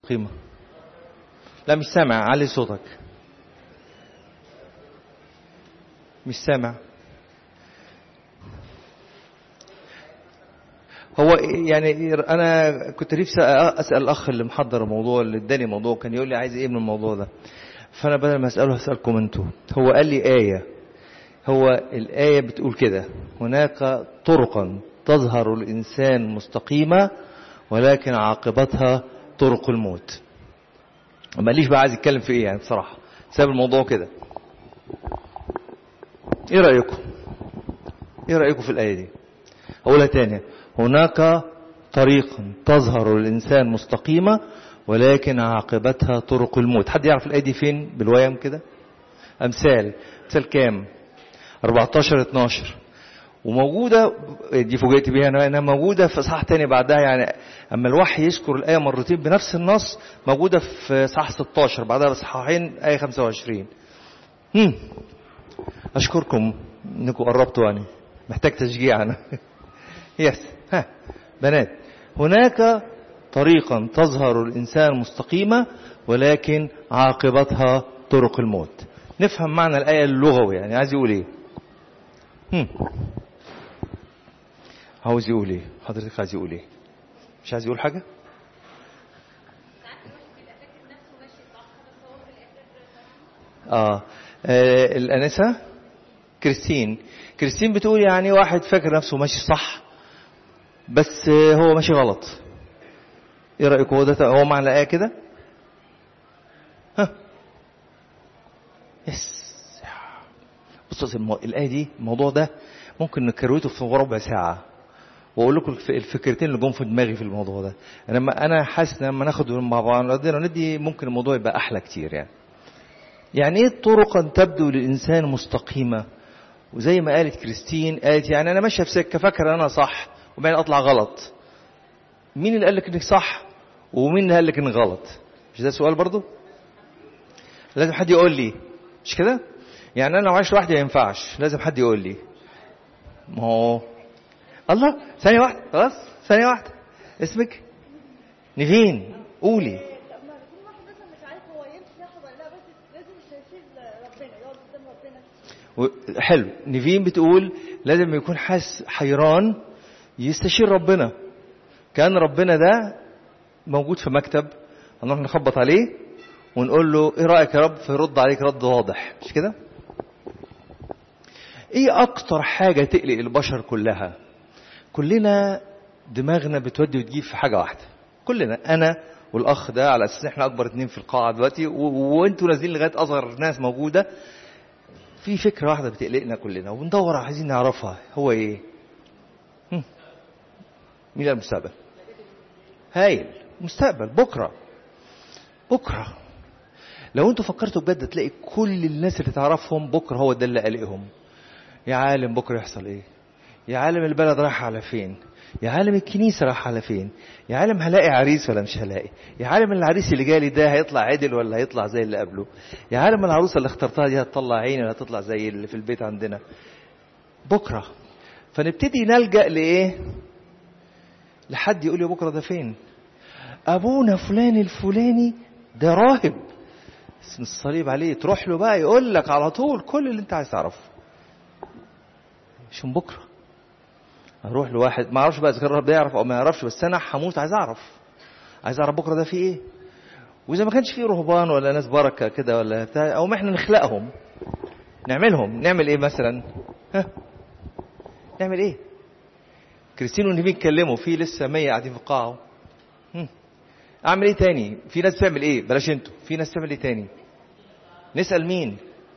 مستقيمة لا مش سامع علي صوتك مش سامع هو يعني انا كنت نفسي اسال الاخ اللي محضر الموضوع اللي اداني الموضوع كان يقول لي عايز ايه من الموضوع ده فانا بدل ما اساله هسالكم انتوا هو قال لي ايه هو الايه بتقول كده هناك طرقا تظهر الانسان مستقيمه ولكن عاقبتها طرق الموت ماليش بقى عايز يتكلم في ايه يعني بصراحه ساب الموضوع كده ايه رايكم ايه رايكم في الايه دي اقولها تاني هناك طريق تظهر الإنسان مستقيمة ولكن عاقبتها طرق الموت حد يعرف الآية دي فين بالويم كده أمثال أمثال كام 14 12 وموجودة دي فوجئت بيها أنا إنها موجودة في صح تاني بعدها يعني أما الوحي يذكر الآية مرتين بنفس النص موجودة في صح 16 بعدها بصحاحين آية 25 هم. أشكركم إنكم قربتوا يعني محتاج تشجيع أنا يس ها بنات هناك طريقا تظهر الإنسان مستقيمة ولكن عاقبتها طرق الموت نفهم معنى الآية اللغوي يعني عايز يقول إيه هم. عاوز يقول إيه حضرتك عايز يقول إيه مش عايز يقول حاجة آه. آه الأنسة كريستين كريستين بتقول يعني واحد فاكر نفسه ماشي صح بس هو ماشي غلط ايه رايكم هو ده هو معنى الايه كده ها يس بصوا الايه دي الموضوع ده ممكن نكروته في ربع ساعه واقول لكم الفكرتين اللي جم في دماغي في الموضوع ده انا انا حاسس ان لما ناخد مع بعض ندي ممكن الموضوع يبقى احلى كتير يعني يعني ايه طرقا تبدو للانسان مستقيمه وزي ما قالت كريستين قالت يعني انا ماشيه في سكه فاكره انا صح وبعدين اطلع غلط مين اللي قال لك انك صح ومين اللي قال لك انك غلط مش ده سؤال برضو لازم حد يقول لي مش كده يعني انا لو عايش لوحدي ما ينفعش لازم حد يقول لي ما هو الله ثانية واحدة خلاص ثانية واحدة اسمك نيفين قولي حلو نيفين بتقول لازم يكون حاس حيران يستشير ربنا كان ربنا ده موجود في مكتب هنروح نخبط عليه ونقول له ايه رايك يا رب فيرد عليك رد واضح مش كده ايه اكتر حاجه تقلق البشر كلها كلنا دماغنا بتودي وتجيب في حاجه واحده كلنا انا والاخ ده على اساس احنا اكبر اتنين في القاعه دلوقتي وانتوا نازلين لغايه اصغر ناس موجوده في فكره واحده بتقلقنا كلنا وبندور عايزين نعرفها هو ايه مين المستقبل هايل مستقبل بكرة بكرة لو انتوا فكرتوا بجد تلاقي كل الناس اللي تعرفهم بكرة هو ده اللي قلقهم يا عالم بكرة يحصل ايه يا عالم البلد رايحة على فين يا عالم الكنيسة رايحة على فين يا عالم هلاقي عريس ولا مش هلاقي يا عالم العريس اللي جالي ده هيطلع عدل ولا هيطلع زي اللي قبله يا عالم العروسة اللي اخترتها دي هتطلع عيني ولا هتطلع زي اللي في البيت عندنا بكرة فنبتدي نلجأ لإيه لحد يقول لي بكرة ده فين أبونا فلان الفلاني ده راهب اسم الصليب عليه تروح له بقى يقول لك على طول كل اللي انت عايز تعرفه مش من بكره اروح لواحد ما اعرفش بقى اذا كان الراهب ده يعرف او ما يعرفش بس انا هموت عايز اعرف عايز اعرف بكره ده فيه ايه واذا ما كانش فيه رهبان ولا ناس بركه كده ولا بتاع او ما احنا نخلقهم نعملهم نعمل ايه مثلا ها نعمل ايه كريستين ونيفين اتكلموا في لسه 100 قاعدين في القاعه اعمل ايه تاني في ناس بتعمل ايه بلاش انتوا في ناس بتعمل ايه تاني نسال مين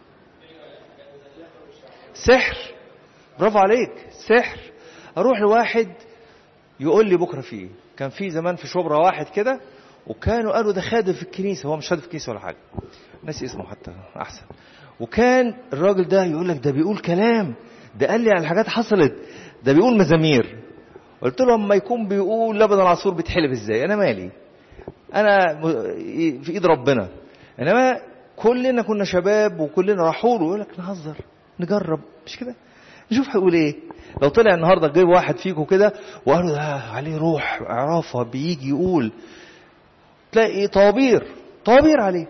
سحر برافو عليك سحر اروح لواحد يقول لي بكره في ايه كان في زمان في شبرا واحد كده وكانوا قالوا ده خادم في الكنيسه هو مش خادم في الكنيسه ولا حاجه ناسي اسمه حتى احسن وكان الراجل ده يقول لك ده بيقول كلام ده قال لي على حاجات حصلت ده بيقول مزامير قلت له اما يكون بيقول لبن العصفور بيتحلب ازاي انا مالي انا في ايد ربنا انما كلنا كنا شباب وكلنا راحوا له يقول لك نهزر نجرب مش كده نشوف هيقول ايه لو طلع النهارده جايب واحد فيكم كده وقالوا ده عليه روح عرافه بيجي يقول تلاقي طوابير طوابير عليه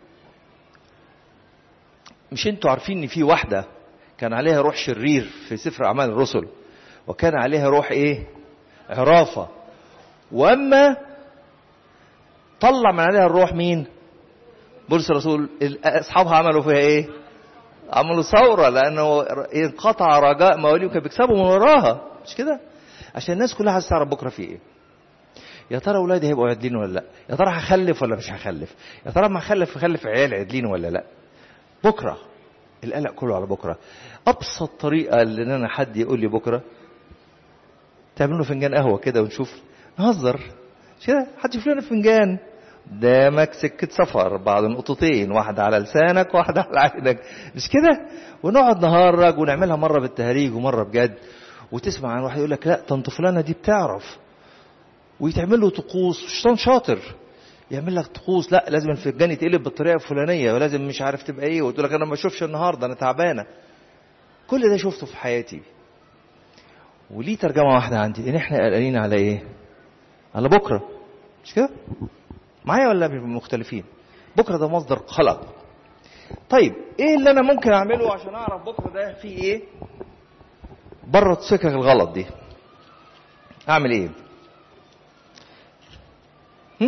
مش انتوا عارفين ان في واحدة كان عليها روح شرير في سفر اعمال الرسل وكان عليها روح ايه عرافة واما طلع من عليها الروح مين بولس الرسول اصحابها عملوا فيها ايه عملوا ثورة لانه انقطع رجاء مواليهم كانوا بيكسبوا من وراها مش كده عشان الناس كلها عايزه تعرف بكره في ايه يا ترى اولادي هيبقوا عادلين ولا لا يا ترى هخلف ولا مش هخلف يا ترى ما هخلف هخلف عيال عادلين ولا لا بكره القلق كله على بكره ابسط طريقه ان انا حد يقول لي بكره تعملوا فنجان قهوه كده ونشوف نهزر مش كده حد يشوف لنا فنجان قدامك سكة سفر بعض نقطتين واحدة على لسانك واحدة على عينك مش كده ونقعد نهرج ونعملها مرة بالتهريج ومرة بجد وتسمع عن واحد يقول لك لا طنط فلانة دي بتعرف ويتعمل له طقوس والشيطان شاطر يعمل لك طقوس لا لازم الفنجان يتقلب بالطريقه الفلانيه ولازم مش عارف تبقى ايه وتقول لك انا ما اشوفش النهارده انا تعبانه كل ده شفته في حياتي وليه ترجمه واحده عندي ان احنا قلقانين على ايه على بكره مش كده معايا ولا مختلفين بكره ده مصدر قلق طيب ايه اللي انا ممكن اعمله عشان اعرف بكره ده فيه ايه بره السكك الغلط دي اعمل ايه هم؟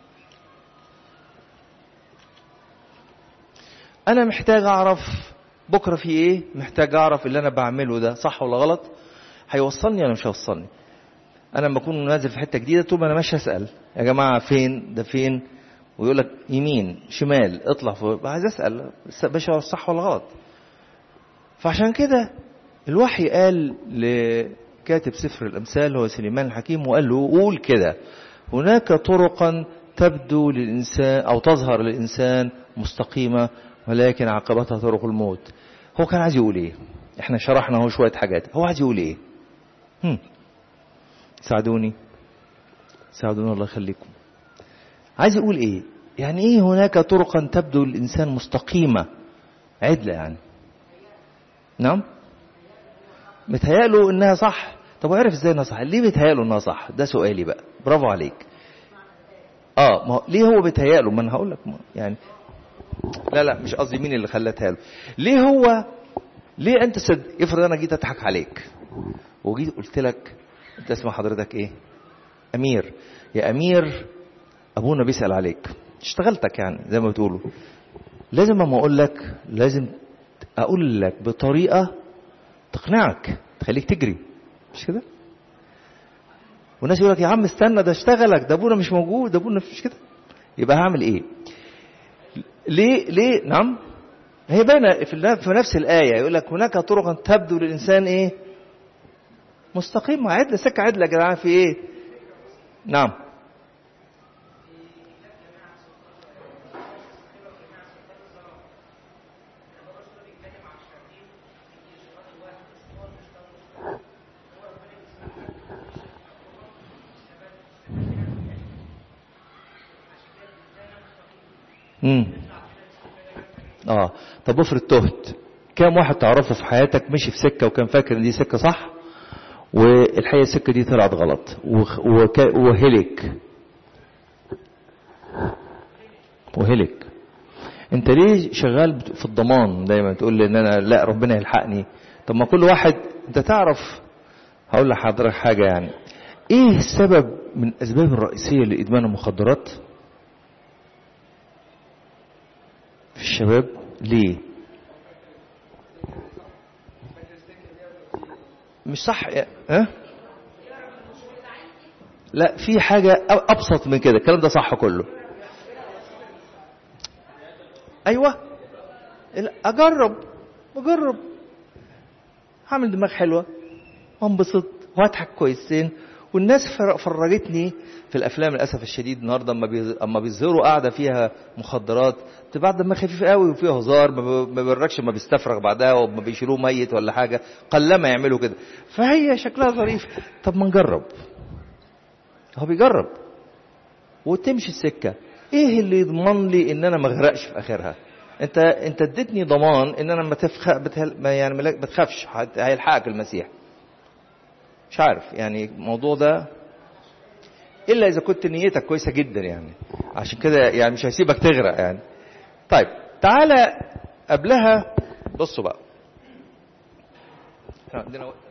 انا محتاج اعرف بكره في ايه محتاج اعرف اللي انا بعمله ده صح ولا غلط هيوصلني ولا مش هيوصلني انا لما اكون نازل في حته جديده طول ما انا ماشي اسال يا جماعه فين ده فين ويقول لك يمين شمال اطلع فوق عايز اسال باشا صح ولا غلط فعشان كده الوحي قال لكاتب سفر الامثال هو سليمان الحكيم وقال له قول كده هناك طرقا تبدو للانسان او تظهر للانسان مستقيمه ولكن عاقبتها طرق الموت هو كان عايز يقول ايه احنا شرحنا اهو شويه حاجات هو عايز يقول ايه هم. ساعدوني ساعدوني الله يخليكم عايز يقول ايه يعني ايه هناك طرقا تبدو للانسان مستقيمه عدله يعني نعم متهيأله انها صح طب وعرف ازاي انها صح ليه بيتهيأله انها صح ده سؤالي بقى برافو عليك اه ما هو ليه هو بيتهيأله ما انا هقول لك يعني لا لا مش قصدي مين اللي خلتها له ليه هو ليه انت صد... افرض انا جيت اضحك عليك وجيت قلت لك انت اسم حضرتك ايه امير يا امير ابونا بيسال عليك اشتغلتك يعني زي ما بتقولوا لازم اما اقول لك لازم اقول لك بطريقه تقنعك تخليك تجري مش كده والناس يقول لك يا عم استنى ده اشتغلك ده ابونا مش موجود ده ابونا مش كده يبقى هعمل ايه ليه ليه نعم هي باينه في نفس الايه يقول لك هناك طرقا تبدو للانسان ايه مستقيمه عدله سكه عدله يا جماعه في ايه نعم امم اه طب افرض تهت كام واحد تعرفه في حياتك مشي في سكه وكان فاكر ان دي سكه صح والحقيقه السكه دي طلعت غلط وك... وهلك وهلك انت ليه شغال في الضمان دايما تقول لي ان انا لا ربنا يلحقني طب ما كل واحد انت تعرف هقول لحضرتك حاجه يعني ايه السبب من الاسباب الرئيسيه لادمان المخدرات في الشباب ليه مش صح ها لا في حاجة أبسط من كده الكلام ده صح كله أيوة أجرب أجرب هعمل دماغ حلوة وانبسط وهضحك كويسين والناس فرجتني في الافلام للاسف الشديد النهارده اما اما بيظهروا قاعده فيها مخدرات بتبقى دمها خفيف قوي وفيها هزار ما بيركش ما بيستفرغ بعدها وما بيشيلوه ميت ولا حاجه قلما يعملوا كده فهي شكلها ظريف طب ما نجرب هو بيجرب وتمشي السكه ايه اللي يضمن لي ان انا ما اغرقش في اخرها انت انت اديتني ضمان ان انا ما تفخ بتهل... ما يعني ما تخافش هيلحقك المسيح مش عارف يعني الموضوع ده الا اذا كنت نيتك كويسه جدا يعني عشان كده يعني مش هيسيبك تغرق يعني طيب تعالى قبلها بصوا بقى إحنا عندنا وقت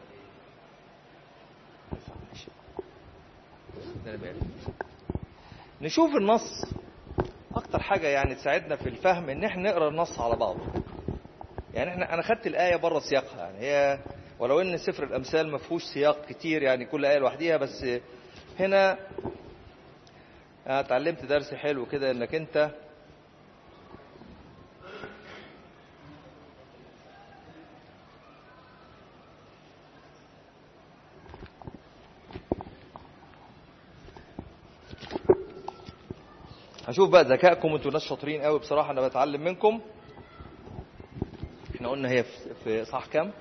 نشوف النص اكتر حاجه يعني تساعدنا في الفهم ان احنا نقرا النص على بعضه يعني احنا انا خدت الايه بره سياقها يعني هي ولو ان سفر الامثال ما فيهوش سياق كتير يعني كل ايه لوحديها بس هنا انا اتعلمت درس حلو كده انك انت هشوف بقى ذكائكم انتوا ناس شاطرين قوي بصراحه انا بتعلم منكم احنا قلنا هي في- في صح كام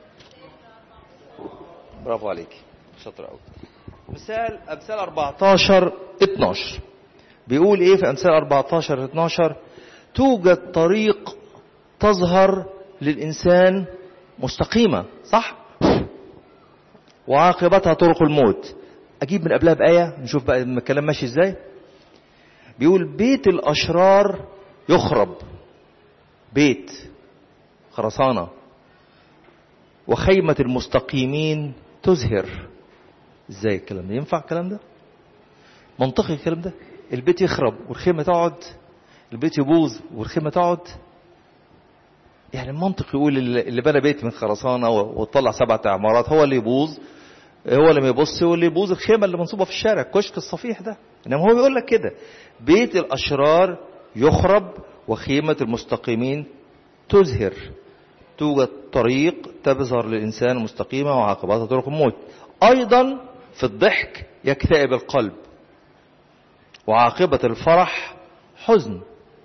برافو عليك شاطر قوي مثال امثال 14 12 بيقول ايه في امثال 14 12 توجد طريق تظهر للانسان مستقيمه صح وعاقبتها طرق الموت اجيب من قبلها بايه نشوف بقى الكلام ماشي ازاي بيقول بيت الاشرار يخرب بيت خرسانه وخيمه المستقيمين تزهر ازاي الكلام ده ينفع الكلام ده منطقي الكلام ده البيت يخرب والخيمه تقعد البيت يبوظ والخيمه تقعد يعني المنطق يقول اللي اللي بنى بيت من خرسانه وطلع سبعة عمارات هو اللي يبوظ هو اللي ما يبص هو اللي يبوظ الخيمه اللي منصوبه في الشارع الكشك الصفيح ده انما هو بيقول لك كده بيت الاشرار يخرب وخيمه المستقيمين تزهر توجد طريق تظهر للانسان مستقيمه وعاقبتها طرق الموت ايضا في الضحك يكتئب القلب وعاقبه الفرح حزن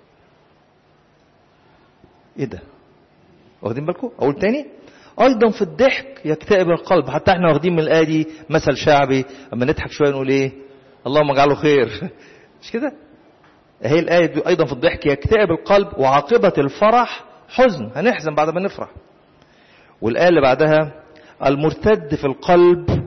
ايه ده واخدين بالكم اقول تاني ايضا في الضحك يكتئب القلب حتى احنا واخدين من الايه دي مثل شعبي اما نضحك شويه نقول ايه اللهم اجعله خير مش كده هي الايه دي ايضا في الضحك يكتئب القلب وعاقبه الفرح حزن هنحزن بعد ما نفرح والايه اللي بعدها المرتد في القلب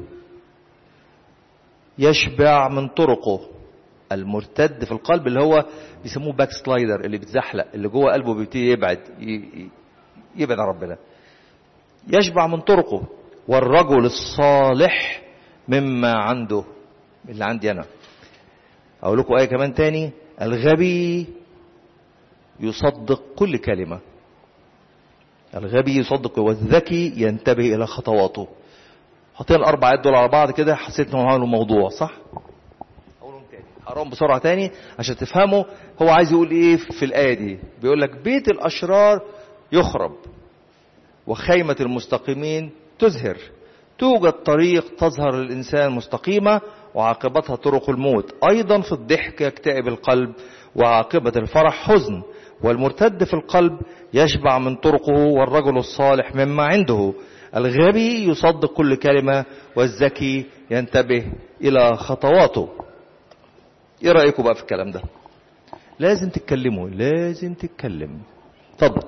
يشبع من طرقه المرتد في القلب اللي هو بيسموه باك سلايدر اللي بيتزحلق اللي جوه قلبه بيبتدي يبعد ي- ي- يبعد عن ربنا يشبع من طرقه والرجل الصالح مما عنده اللي عندي انا اقول لكم ايه كمان تاني الغبي يصدق كل كلمه الغبي يصدق والذكي ينتبه الى خطواته حطينا الاربع ايات دول على بعض كده حسيت انهم عملوا موضوع صح اقولهم تاني هقراهم بسرعه تاني عشان تفهموا هو عايز يقول ايه في الايه دي بيقول لك بيت الاشرار يخرب وخيمة المستقيمين تزهر توجد طريق تظهر للإنسان مستقيمة وعاقبتها طرق الموت أيضا في الضحك يكتئب القلب وعاقبة الفرح حزن والمرتد في القلب يشبع من طرقه والرجل الصالح مما عنده الغبي يصدق كل كلمة والذكي ينتبه إلى خطواته ايه رأيكم بقى في الكلام ده لازم تتكلموا لازم تتكلم اتفضل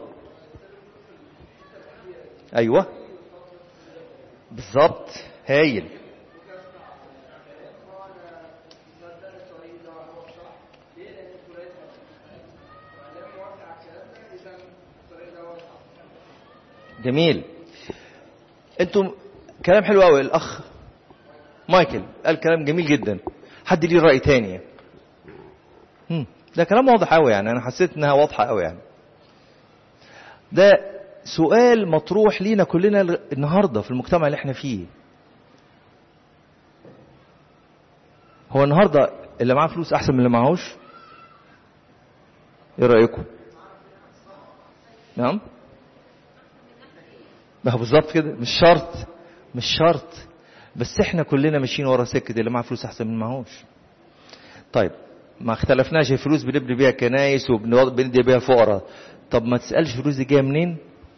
ايوه بالظبط هايل جميل انتم كلام حلو قوي الاخ مايكل قال كلام جميل جدا حد ليه راي تاني هم، ده كلام واضح قوي يعني انا حسيت انها واضحه قوي يعني ده سؤال مطروح لينا كلنا النهارده في المجتمع اللي احنا فيه هو النهارده اللي معاه فلوس احسن من اللي معهوش ايه رايكم نعم ما هو بالظبط كده مش شرط مش شرط بس احنا كلنا ماشيين ورا سكه اللي معاه فلوس احسن من اللي معهوش طيب ما اختلفناش الفلوس بنبني بيها كنايس وبندي بيها الفقراء طب ما تسالش الفلوس دي جايه منين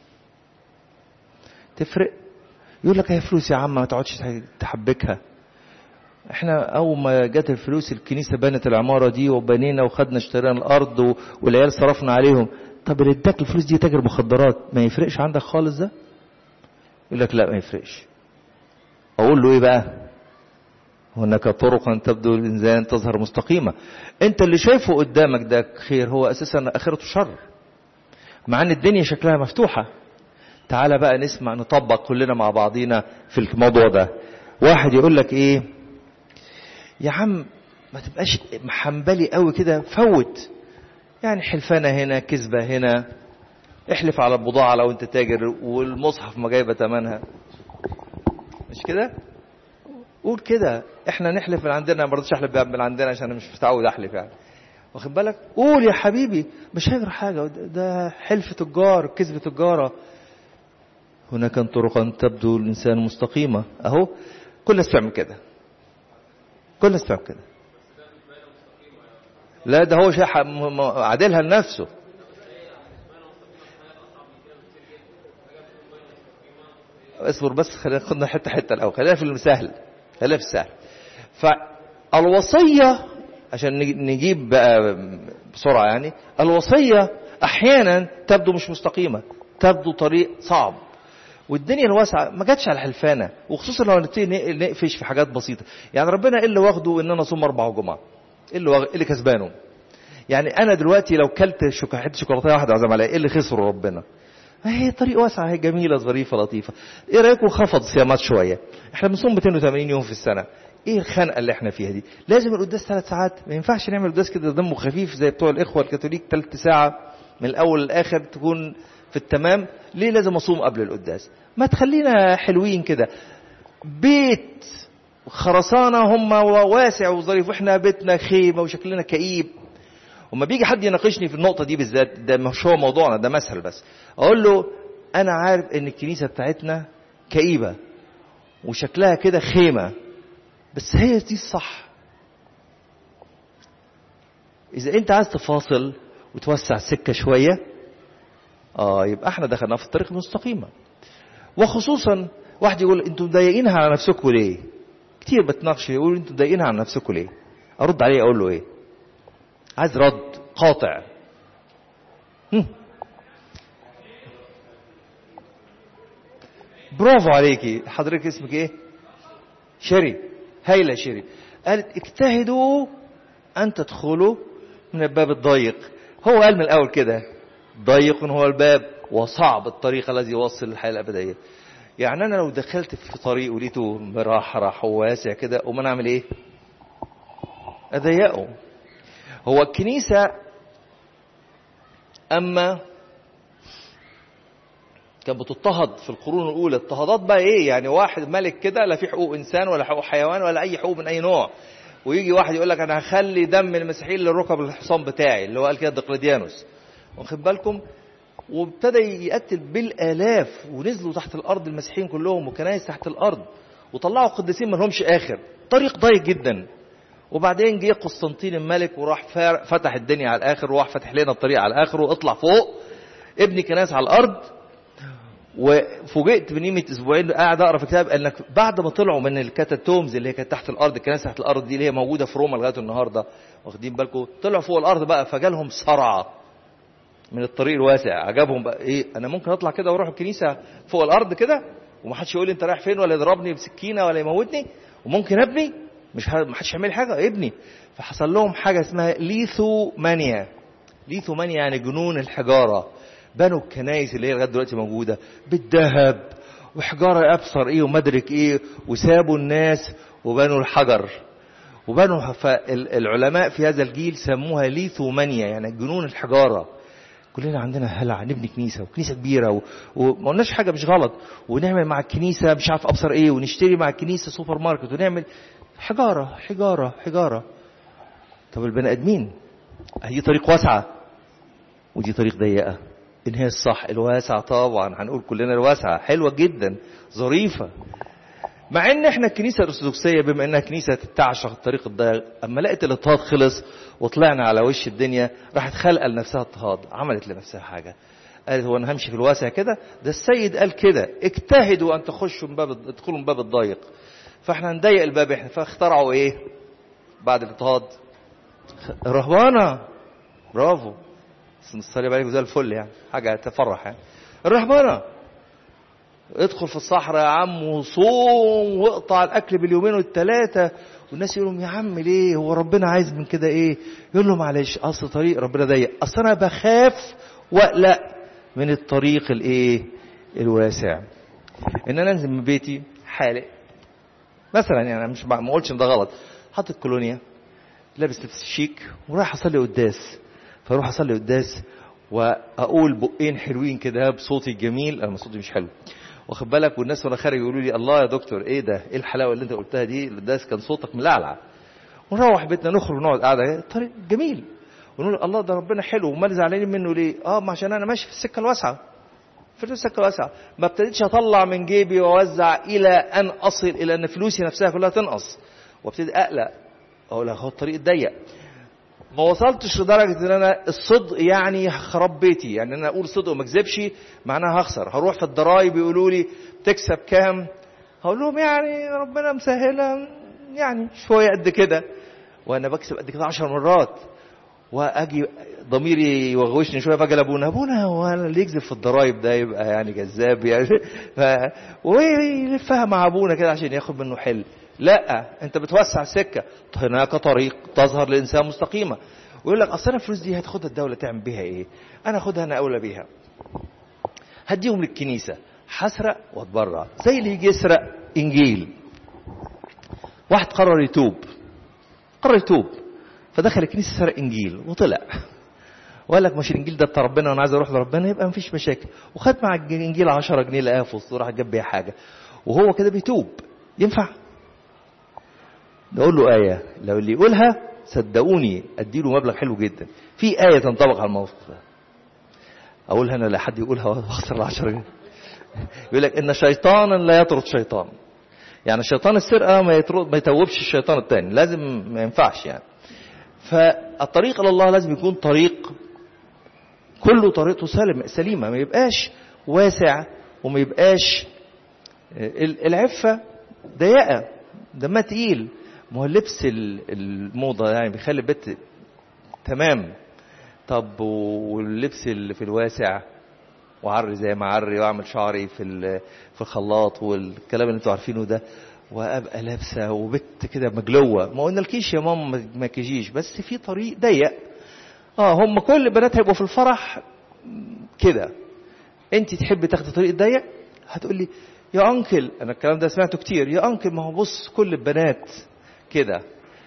تفرق يقول لك هي فلوس يا عم ما تقعدش تحبكها احنا اول ما جت الفلوس الكنيسه بنت العماره دي وبنينا وخدنا اشترينا الارض و- والعيال صرفنا عليهم طب اللي اداك الفلوس دي تاجر مخدرات ما يفرقش عندك خالص ده يقول لك لا ما يفرقش اقول له ايه بقى هناك طرقا تبدو الإنسان تظهر مستقيمة أنت اللي شايفه قدامك ده خير هو أساسا آخرته شر مع أن الدنيا شكلها مفتوحة تعالى بقى نسمع نطبق كلنا مع بعضينا في الموضوع ده واحد يقول لك ايه يا عم ما تبقاش محنبلي قوي كده فوت يعني حلفانة هنا كذبة هنا احلف على البضاعة لو انت تاجر والمصحف ما جايبة تمنها مش كده قول كده احنا نحلف من عندنا ما رضيتش احلف من عندنا عشان انا مش متعود احلف يعني واخد بالك قول يا حبيبي مش هيجرى حاجة ده حلف تجار كذب تجارة هناك طرقا تبدو الإنسان مستقيمة أهو كل الناس بتعمل كده كل الناس بتعمل كده لا ده هو شيء عادلها لنفسه اصبر بس خلينا خدنا حته حته الاول خلينا في السهل خلينا في السهل فالوصيه عشان نجيب بقى بسرعه يعني الوصيه احيانا تبدو مش مستقيمه تبدو طريق صعب والدنيا الواسعه ما جاتش على الحلفانه وخصوصا لو نبتدي نقفش في حاجات بسيطه يعني ربنا ايه اللي واخده ان انا اصوم اربع جمعه ايه اللي واخد... ايه اللي كسبانه يعني انا دلوقتي لو كلت شوك... حته شوكولاته واحده عزم عليا ايه اللي خسره ربنا هي طريق واسعه هي جميله ظريفه لطيفه ايه رايكم خفض صيامات شويه احنا بنصوم 280 يوم في السنه ايه الخنقه اللي احنا فيها دي لازم القداس ثلاث ساعات ما ينفعش نعمل القداس كده دمه خفيف زي بتوع الاخوه الكاثوليك ثلث ساعه من الاول للاخر تكون في التمام ليه لازم اصوم قبل القداس ما تخلينا حلوين كده بيت خرسانة هم واسع وظريف واحنا بيتنا خيمة وشكلنا كئيب وما بيجي حد يناقشني في النقطة دي بالذات ده مش هو موضوعنا ده مثل بس اقول له انا عارف ان الكنيسة بتاعتنا كئيبة وشكلها كده خيمة بس هي دي الصح اذا انت عايز تفاصل وتوسع السكة شوية اه يبقى احنا دخلنا في الطريق المستقيمة وخصوصا واحد يقول انتوا مضايقينها على نفسكم ليه كتير بتناقش يقول انتوا مضايقينها على نفسكم ليه ارد عليه اقول له ايه عايز رد قاطع هم. برافو عليكي حضرتك اسمك ايه شيري هايلة شيري قالت اجتهدوا ان تدخلوا من الباب الضيق هو قال من الاول كده ضيق هو الباب وصعب الطريق الذي يوصل للحياة الأبدية يعني أنا لو دخلت في طريق ولقيته مرحرح وواسع كده وما نعمل إيه أضيقه هو الكنيسة أما كانت بتضطهد في القرون الأولى اضطهادات بقى إيه يعني واحد ملك كده لا في حقوق إنسان ولا حقوق حيوان ولا أي حقوق من أي نوع ويجي واحد يقول لك أنا هخلي دم المسيحيين للركب الحصان بتاعي اللي هو قال كده دقلديانوس واخد بالكم وابتدى يقتل بالالاف ونزلوا تحت الارض المسيحيين كلهم وكنايس تحت الارض وطلعوا قديسين ما لهمش اخر طريق ضيق جدا وبعدين جه قسطنطين الملك وراح فتح الدنيا على الاخر وراح فتح لنا الطريق على الاخر واطلع فوق ابني كنايس على الارض وفوجئت من قيمه اسبوعين قاعد اقرا في كتاب انك بعد ما طلعوا من الكاتاتومز اللي هي كانت تحت الارض الكنائس تحت الارض دي اللي هي موجوده في روما لغايه النهارده واخدين بالكم طلعوا فوق الارض بقى فجالهم صرعه من الطريق الواسع عجبهم بقى ايه انا ممكن اطلع كده واروح الكنيسه فوق الارض كده ومحدش يقول لي انت رايح فين ولا يضربني بسكينه ولا يموتني وممكن ابني مش محدش يعمل لي حاجه ابني فحصل لهم حاجه اسمها ليثومانيا ليثومانيا يعني جنون الحجاره بنوا الكنايس اللي هي لغايه دلوقتي موجوده بالذهب وحجاره ابصر ايه ومدرك ايه وسابوا الناس وبنوا الحجر وبنوا فالعلماء في هذا الجيل سموها ليثومانيا يعني جنون الحجاره كلنا عندنا هلع نبني كنيسة وكنيسة كبيرة و... وما قلناش حاجة مش غلط ونعمل مع الكنيسة مش عارف أبصر إيه ونشتري مع الكنيسة سوبر ماركت ونعمل حجارة حجارة حجارة طب البني آدمين هي طريق واسعة ودي طريق ضيقة إن هي الصح الواسعة طبعا هنقول كلنا الواسعة حلوة جدا ظريفة مع ان احنا الكنيسه الارثوذكسيه بما انها كنيسه تعشق الطريق الضيق اما لقت الاضطهاد خلص وطلعنا على وش الدنيا راحت خلقه لنفسها اضطهاد عملت لنفسها حاجه قالت هو انا همشي في الواسع كده ده السيد قال كده اجتهدوا ان تخشوا من باب تدخلوا من باب الضيق فاحنا نضيق الباب احنا فاخترعوا ايه بعد الاضطهاد رهبانه برافو الصليب عليكم زي الفل يعني حاجه تفرح يعني الرهبانه ادخل في الصحراء يا عم وصوم واقطع الاكل باليومين والثلاثه والناس يقول لهم يا عم ليه هو ربنا عايز من كده ايه يقول له معلش اصل طريق ربنا ضيق اصل انا بخاف واقلق من الطريق الايه الواسع ان انا انزل من بيتي حالق مثلا يعني مش ما اقولش ان ده غلط حاطط كولونيا لابس لبس شيك ورايح اصلي قداس فاروح اصلي قداس واقول بقين حلوين كده بصوتي الجميل انا صوتي مش حلو واخد بالك والناس وانا خارج يقولوا لي الله يا دكتور ايه ده ايه الحلاوه اللي انت قلتها دي القداس كان صوتك ملعلع ونروح بيتنا نخرج ونقعد قاعده طريق جميل ونقول الله ده ربنا حلو ومال زعلانين منه ليه اه ما عشان انا ماشي في السكه الواسعه في السكه الواسعه ما ابتديتش اطلع من جيبي واوزع الى ان اصل الى ان فلوسي نفسها كلها تنقص وابتدي اقلق اقول هو الطريق ضيق ما وصلتش لدرجه ان انا الصدق يعني خراب بيتي يعني انا اقول صدق وما اكذبش معناها هخسر هروح في الضرايب يقولوا لي تكسب كام هقول لهم يعني ربنا مسهلها يعني شويه قد كده وانا بكسب قد كده عشر مرات واجي ضميري يوغوشني شويه فاجي لابونا ابونا هو انا اللي يكذب في الضرايب ده يبقى يعني كذاب يعني ف... ويلفها مع ابونا كده عشان ياخد منه حل لا انت بتوسع السكه هناك طريق تظهر للانسان مستقيمه ويقول لك اصل انا الفلوس دي هتاخدها الدوله تعمل بيها ايه انا اخدها انا اولى بيها هديهم للكنيسه هسرق واتبرع زي اللي يجي يسرق انجيل واحد قرر يتوب قرر يتوب فدخل الكنيسه سرق انجيل وطلع وقال لك مش الانجيل ده بتاع ربنا وانا عايز اروح لربنا يبقى مفيش مشاكل وخد مع الانجيل 10 جنيه لقاه في وسط وراح جاب بيها حاجه وهو كده بيتوب ينفع نقول له آية لو اللي يقولها صدقوني اديله مبلغ حلو جدا في آية تنطبق على الموقف ده أقولها أنا لا حد يقولها واخسر العشرة جنيه يقول لك إن شيطانا لا يطرد شيطان يعني شيطان السرقة ما يطرد ما يتوبش الشيطان التاني لازم ما ينفعش يعني فالطريق إلى الله لازم يكون طريق كله طريقته سلم سليمة ما يبقاش واسع وما يبقاش العفة ضيقة دمها تقيل ما هو لبس الموضة يعني بيخلي البيت تمام طب واللبس اللي في الواسع وعري زي ما عري واعمل شعري في في الخلاط والكلام اللي انتوا عارفينه ده وابقى لابسه وبت كده مجلوه ما قلنا الكيش يا ماما ما كيجيش بس في طريق ضيق اه هم كل البنات هيبقوا في الفرح كده انت تحبي تاخدي طريق ضيق هتقول لي يا انكل انا الكلام ده سمعته كتير يا انكل ما هو بص كل البنات كده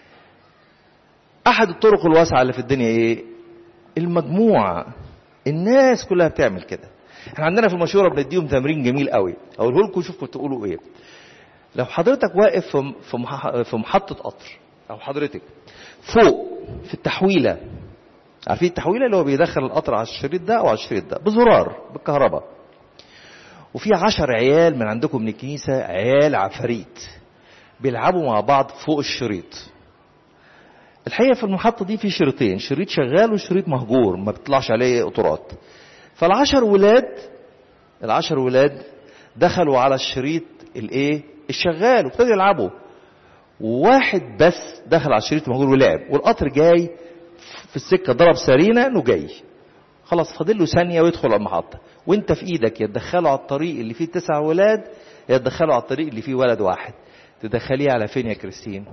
احد الطرق الواسعه اللي في الدنيا ايه المجموعه الناس كلها بتعمل كده احنا عندنا في المشوره بنديهم تمرين جميل قوي اقوله لكم شوفوا تقولوا ايه لو حضرتك واقف في في محطه قطر او حضرتك فوق في التحويله عارفين التحويله اللي هو بيدخل القطر على الشريط ده او على الشريط ده بزرار بالكهرباء وفي عشر عيال من عندكم من الكنيسه عيال عفاريت بيلعبوا مع بعض فوق الشريط الحقيقه في المحطه دي في شريطين شريط شغال وشريط مهجور ما بيطلعش عليه قطورات فالعشر ولاد العشر ولاد دخلوا على الشريط الايه الشغال وابتدوا يلعبوا وواحد بس دخل على الشريط المهجور ولعب والقطر جاي في السكه ضرب سرينه انه جاي خلاص فاضل له ثانيه ويدخل على المحطه وانت في ايدك يا تدخله على الطريق اللي فيه تسع ولاد يا تدخله على الطريق اللي فيه ولد واحد تدخليه على فين يا كريستين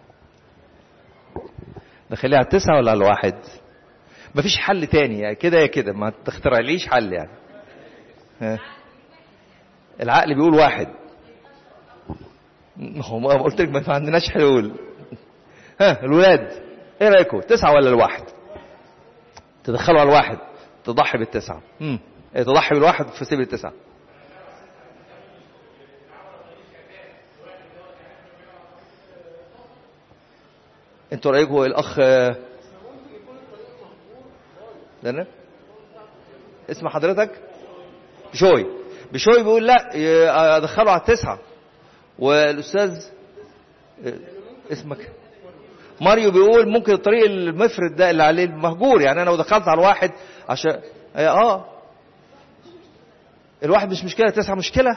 دخليه على التسعة ولا على الواحد مفيش حل تاني يعني كده يا كده ما تخترعليش حل يعني ها. العقل بيقول واحد هو ما قلت لك ما عندناش حلول ها الولاد ايه رايكم تسعة ولا الواحد تدخلوا على الواحد تضحي بالتسعة امم تضحي بالواحد في سبيل التسعة انتوا رايكم الاخ ده انا اسم حضرتك بشوي بشوي بيقول لا ادخله على التسعه والاستاذ اسمك ماريو بيقول ممكن الطريق المفرد ده اللي عليه المهجور يعني انا لو دخلت على الواحد عشان اه الواحد مش مشكله تسعه مشكله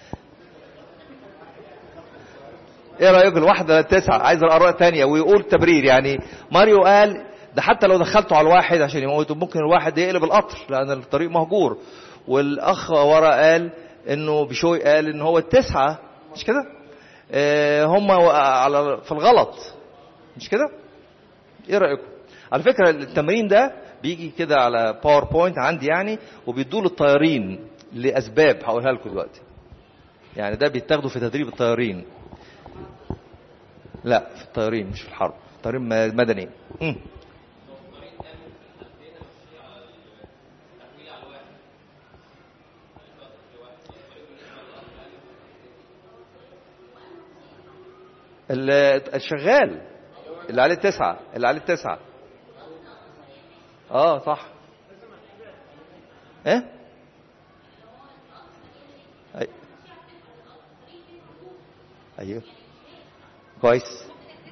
ايه رايك الواحد ولا التسعه عايز الاراء تانية ويقول تبرير يعني ماريو قال ده حتى لو دخلته على الواحد عشان يموته ممكن الواحد يقلب القطر لان الطريق مهجور والاخ ورا قال انه بشوي قال ان هو التسعه مش كده آه، هم على في الغلط مش كده ايه رايكم على فكره التمرين ده بيجي كده على باوربوينت عندي يعني وبيدوا للطيارين لاسباب هقولها لكم دلوقتي يعني ده بيتاخدوا في تدريب الطيارين لا في الطيارين مش في الحرب الطيارين م- مدنيين مم. ال- الشغال اللي عليه التسعة اللي عليه التسعة اه صح ايه أي. ايوه كويس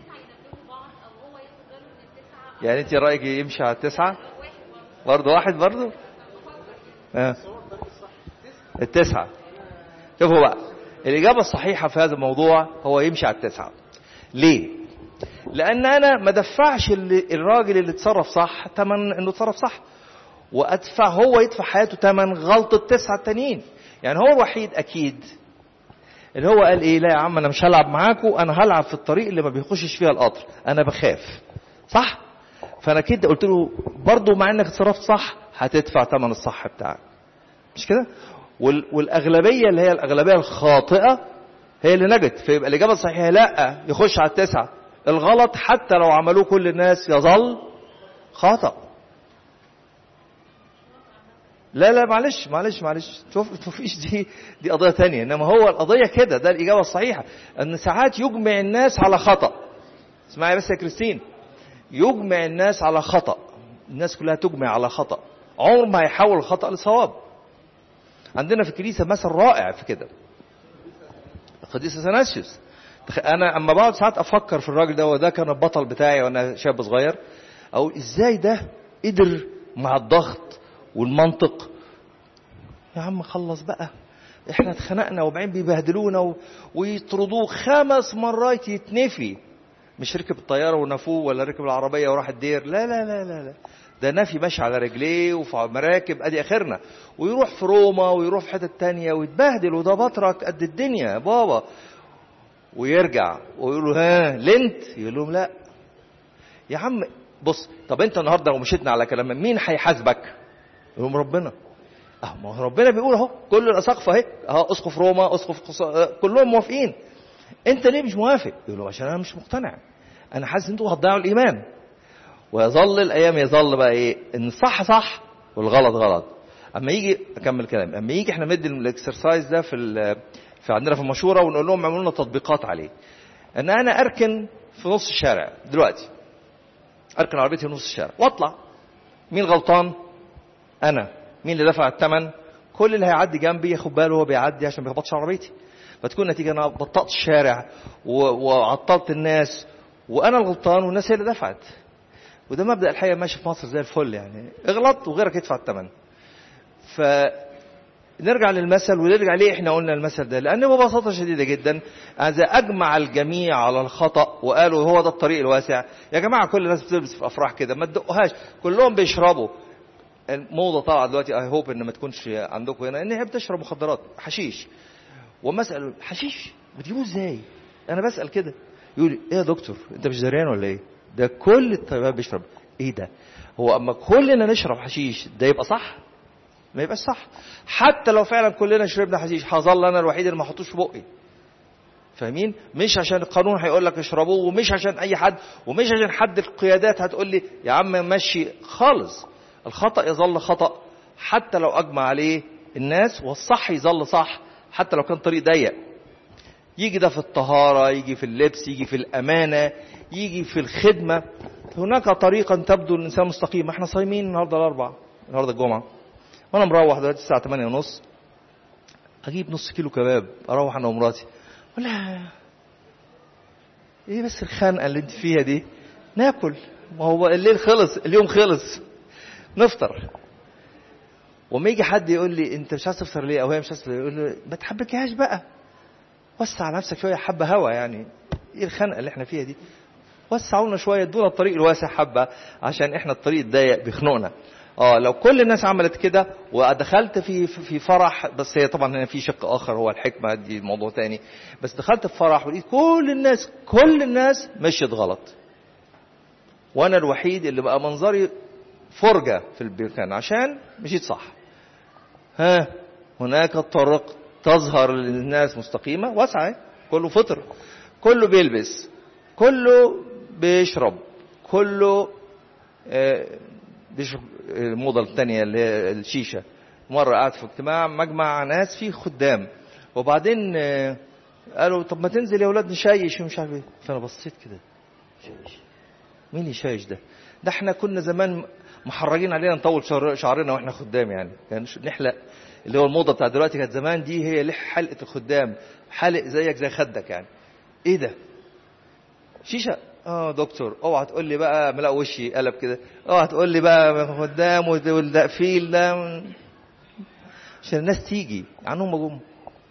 يعني انت رايك يمشي على التسعة برضه واحد برضه اه التسعة شوفوا بقى الإجابة الصحيحة في هذا الموضوع هو يمشي على التسعة ليه؟ لأن أنا ما دفعش اللي الراجل اللي اتصرف صح تمن إنه اتصرف صح وأدفع هو يدفع حياته تمن غلطة تسعة التانيين يعني هو الوحيد أكيد اللي هو قال إيه لا يا عم أنا مش هلعب معاكم أنا هلعب في الطريق اللي ما بيخشش فيها القطر أنا بخاف صح؟ فأنا كده قلت له برضه مع إنك اتصرفت صح هتدفع تمن الصح بتاعك مش كده وال- والاغلبيه اللي هي الاغلبيه الخاطئه هي اللي نجت فيبقى الاجابه الصحيحه لا يخش على التسعه الغلط حتى لو عملوه كل الناس يظل خطا لا لا معلش معلش معلش شوف مفيش دي دي قضيه تانية انما هو القضيه كده ده الاجابه الصحيحه ان ساعات يجمع الناس على خطا اسمعي بس يا كريستين يجمع الناس على خطا الناس كلها تجمع على خطا عمر ما هيحول الخطا لصواب عندنا في الكنيسه مثل رائع في كده القديس اثناسيوس تخ- انا اما بقعد ساعات افكر في الراجل ده وده كان البطل بتاعي وانا شاب صغير او ازاي ده قدر مع الضغط والمنطق يا عم خلص بقى احنا اتخنقنا وبعدين بيبهدلونا و... ويطردوه خمس مرات يتنفي مش ركب الطياره ونفوه ولا ركب العربيه وراح الدير لا لا لا لا لا ده نفي ماشي على رجليه وفي مراكب ادي اخرنا ويروح في روما ويروح في حتت تانية ويتبهدل وده بطرك قد الدنيا يا بابا ويرجع ويقول له ها لنت يقول لهم لا يا عم بص طب انت النهارده لو مشيتنا على كلام مين هيحاسبك؟ يقول لهم ربنا اه ما هو ربنا بيقول اهو كل الاساقفه اهي اهو اسقف روما اسقف قص... اه، كلهم موافقين انت ليه مش موافق؟ يقول له عشان انا مش مقتنع انا حاسس ان انتوا هتضيعوا الايمان ويظل الايام يظل بقى ايه ان الصح صح والغلط غلط اما يجي اكمل كلام اما يجي احنا ندي الاكسرسايز ده في ال- في عندنا في المشوره ونقول لهم اعملوا لنا تطبيقات عليه ان انا اركن في نص الشارع دلوقتي اركن عربيتي في نص الشارع واطلع مين غلطان انا مين اللي دفع الثمن كل اللي هيعدي جنبي ياخد باله وهو بيعدي عشان ما يخبطش عربيتي فتكون نتيجه انا بطأت الشارع و- وعطلت الناس وانا الغلطان والناس هي اللي دفعت وده مبدا الحقيقه ماشي في مصر زي الفل يعني اغلط وغيرك يدفع الثمن ف نرجع للمثل ونرجع ليه احنا قلنا المثل ده لان ببساطه شديده جدا اذا اجمع الجميع على الخطا وقالوا هو ده الطريق الواسع يا جماعه كل الناس بتلبس في افراح كده ما تدقوهاش كلهم بيشربوا الموضه طالعه دلوقتي اي هوب ان ما تكونش عندكم هنا ان هي بتشرب مخدرات حشيش ومسأل حشيش بتجيبوه ازاي انا بسأل كده يقول لي، ايه يا دكتور انت مش دريان ولا ايه ده كل الطيبات بيشرب ايه ده هو اما كلنا نشرب حشيش ده يبقى صح ما يبقاش صح حتى لو فعلا كلنا شربنا حشيش هظل انا الوحيد اللي ما احطوش في بقي فاهمين مش عشان القانون هيقول لك اشربوه ومش عشان اي حد ومش عشان حد القيادات هتقول لي يا عم مشي خالص الخطا يظل خطا حتى لو اجمع عليه الناس والصح يظل صح حتى لو كان طريق ضيق يجي ده في الطهارة يجي في اللبس يجي في الأمانة يجي في الخدمة هناك طريقا تبدو الإنسان مستقيم ما احنا صايمين النهاردة الأربعة النهاردة الجمعة وأنا مروح دلوقتي الساعة 8 ونص أجيب نص كيلو كباب أروح أنا ومراتي ولا إيه بس الخنقة اللي أنت فيها دي ناكل ما هو الليل خلص اليوم خلص نفطر وما يجي حد يقول لي انت مش عايز تفطر ليه او هي مش عايز تفطر ليه؟ يقول له ما تحبكهاش بقى وسع نفسك شويه حبه هوا يعني ايه الخنقه اللي احنا فيها دي وسعوا لنا شويه ادونا الطريق الواسع حبه عشان احنا الطريق الضيق بيخنقنا اه لو كل الناس عملت كده ودخلت في في فرح بس هي طبعا هنا في شق اخر هو الحكمه دي موضوع تاني بس دخلت في فرح ولقيت كل الناس كل الناس مشيت غلط وانا الوحيد اللي بقى منظري فرجه في المكان عشان مشيت صح ها هناك طرق تظهر للناس مستقيمه واسعه كله فطر كله بيلبس كله بيشرب كله آه، بيشرب الموضة الثانية اللي هي الشيشة مرة قعدت في اجتماع مجمع ناس فيه خدام وبعدين آه، قالوا طب ما تنزل يا ولاد نشيش ومش عارف ايه فانا بصيت كده شيش مين يشيش ده ده احنا كنا زمان محرجين علينا نطول شعر- شعرنا واحنا خدام يعني كان ش- نحلق اللي هو الموضه بتاع دلوقتي كانت زمان دي هي لح حلقه الخدام حلق زيك زي خدك يعني ايه ده شيشه اه دكتور اوعى تقول لي بقى ملا وشي قلب كده اوعى تقول لي بقى خدام وده- والتقفيل ده عشان الناس تيجي عنهم جم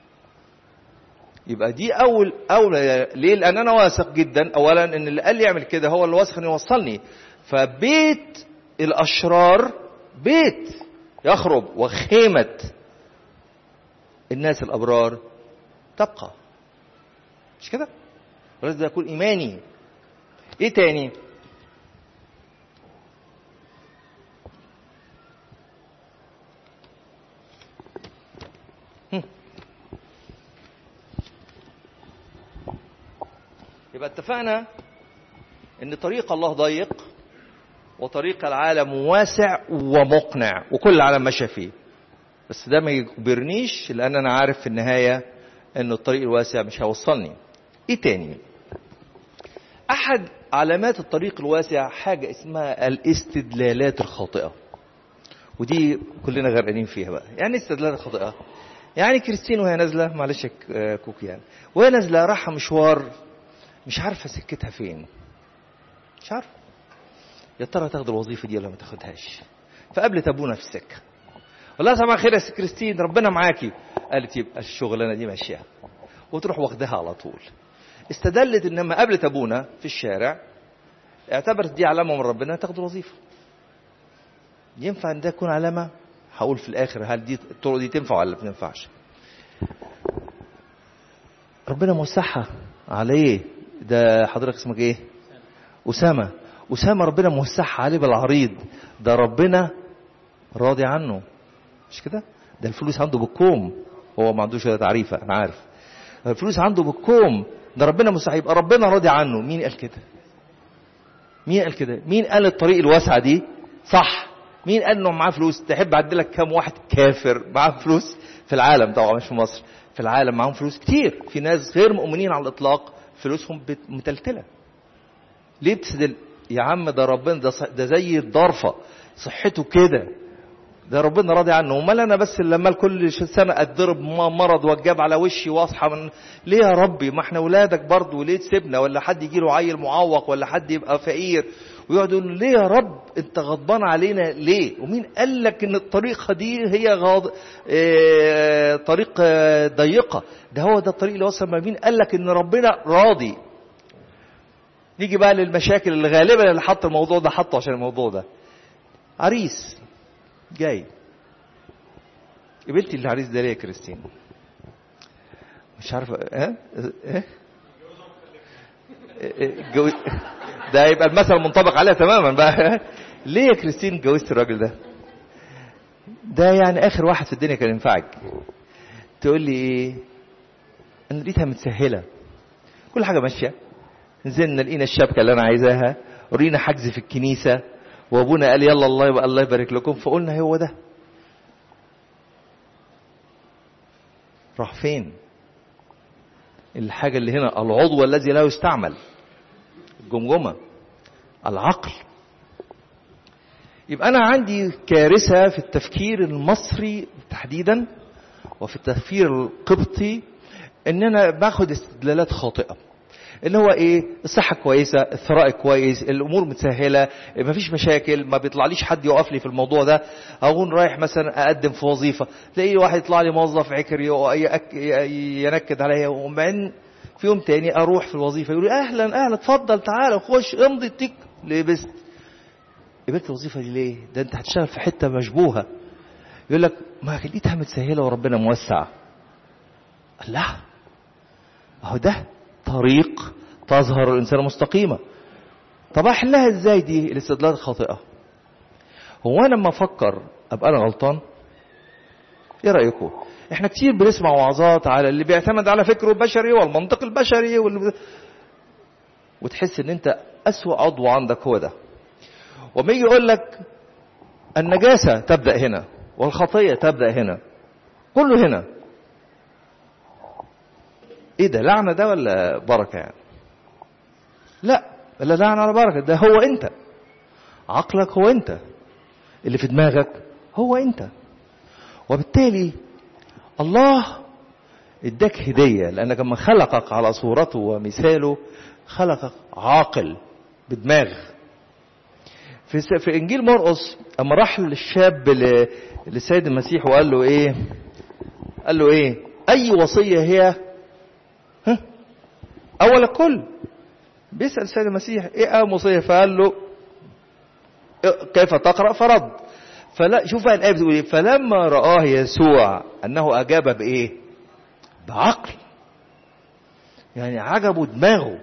يبقى دي اول اولى ليه لان انا واثق جدا اولا ان اللي قال لي يعمل كده هو اللي واثق انه يوصلني فبيت الاشرار بيت يخرب وخيمه الناس الابرار تبقى مش كده ولازم ده يكون ايماني ايه تاني هم. يبقى اتفقنا ان طريق الله ضيق وطريق العالم واسع ومقنع وكل العالم ماشي فيه بس ده ما يجبرنيش لان انا عارف في النهايه ان الطريق الواسع مش هيوصلني ايه تاني احد علامات الطريق الواسع حاجه اسمها الاستدلالات الخاطئه ودي كلنا غرقانين فيها بقى يعني استدلالات خاطئه يعني كريستين وهي نازله معلش يا ك- آه كوكي يعني وهي نازله رايحه مشوار مش عارفه سكتها فين مش عارفه يا ترى تاخد الوظيفه دي ولا ما تاخدهاش فقابلت ابونا في السكه والله صباح الخير يا ست كريستين ربنا معاكي قالت يبقى الشغلانه دي ماشيه وتروح واخدها على طول استدلت ان لما قابلت ابونا في الشارع اعتبرت دي علامه من ربنا تاخد الوظيفه ينفع ان ده يكون علامه هقول في الاخر هل دي الطرق دي تنفع ولا ما تنفعش ربنا موسعها عليه ده حضرتك اسمك ايه اسامه اسامه ربنا موسعها عليه بالعريض ده ربنا راضي عنه مش كده ده الفلوس عنده بالكوم هو ما عندوش ولا تعريفه انا عارف الفلوس عنده بالكوم ده ربنا مسح يبقى ربنا راضي عنه مين قال كده مين قال كده مين قال الطريق الواسعه دي صح مين قال انه معاه فلوس تحب اعدلك كام واحد كافر معاه فلوس في العالم طبعا مش في مصر في العالم معاهم فلوس كتير في ناس غير مؤمنين على الاطلاق فلوسهم بت- متلتله ليه بتستدل يا عم ده ربنا ده, صح- ده زي الضرفه صحته كده ده ربنا راضي عنه امال انا بس لما كل ش- سنه اتضرب م- مرض واتجاب على وشي واصحى من ليه يا ربي ما احنا ولادك برضه وليه تسيبنا ولا حد يجي له عيل معوق ولا حد يبقى فقير ويقعد يقول له ليه يا رب انت غضبان علينا ليه ومين قال لك ان الطريقه دي هي غاض... اه... طريق اه، ضيقه ده هو ده الطريق اللي وصل ما مين قال لك ان ربنا راضي نيجي بقى للمشاكل اللي غالبا اللي حط الموضوع ده حطه عشان الموضوع ده عريس جاي قبلتي العريس ده ليه يا كريستين مش عارفه ها ايه الجو... ده يبقى المثل منطبق عليها تماما بقى ليه يا كريستين اتجوزت الراجل ده ده يعني اخر واحد في الدنيا كان ينفعك تقول لي ايه انا لقيتها متسهله كل حاجه ماشيه نزلنا لقينا الشبكه اللي انا عايزاها ورينا حجز في الكنيسه وابونا قال يلا الله يبقى الله يبارك لكم فقلنا هو ده راح فين الحاجة اللي هنا العضو الذي لا يستعمل الجمجمة العقل يبقى أنا عندي كارثة في التفكير المصري تحديدا وفي التفكير القبطي إن أنا باخد استدلالات خاطئة اللي هو ايه الصحه كويسه الثراء كويس الامور متسهله مفيش مشاكل ما بيطلعليش حد يقف لي في الموضوع ده اكون رايح مثلا اقدم في وظيفه تلاقي واحد يطلع لي موظف عكر يأك- ينكد عليا وبعدين في يوم تاني اروح في الوظيفه يقول لي اهلا اهلا اتفضل تعالى خش امضي التيك لبست قبلت الوظيفه دي ليه ده انت هتشتغل في حته مشبوهه يقول لك ما لقيتها متسهله وربنا موسع لا اهو ده طريق تظهر الانسان مستقيمه طب احلها ازاي دي الاستدلال الخاطئه هو انا لما افكر ابقى انا غلطان ايه رايكم احنا كتير بنسمع وعظات على اللي بيعتمد على فكره البشري والمنطق البشري واللي وتحس ان انت اسوا عضو عندك هو ده وما يجي يقول لك النجاسه تبدا هنا والخطيه تبدا هنا كله هنا ايه ده لعنه ده ولا بركه يعني لا لا لعنه ولا بركه ده هو انت عقلك هو انت اللي في دماغك هو انت وبالتالي الله اداك هديه لانك لما خلقك على صورته ومثاله خلقك عاقل بدماغ في في انجيل مرقس اما راح للشاب للسيد المسيح وقال له ايه قال له ايه اي وصيه هي ها اول الكل بيسال السيد المسيح ايه اهم وصيه فقال له كيف تقرا فرد فلا شوف بقى الايه بتقول ايه فلما راه يسوع انه اجاب بايه بعقل يعني عجبه دماغه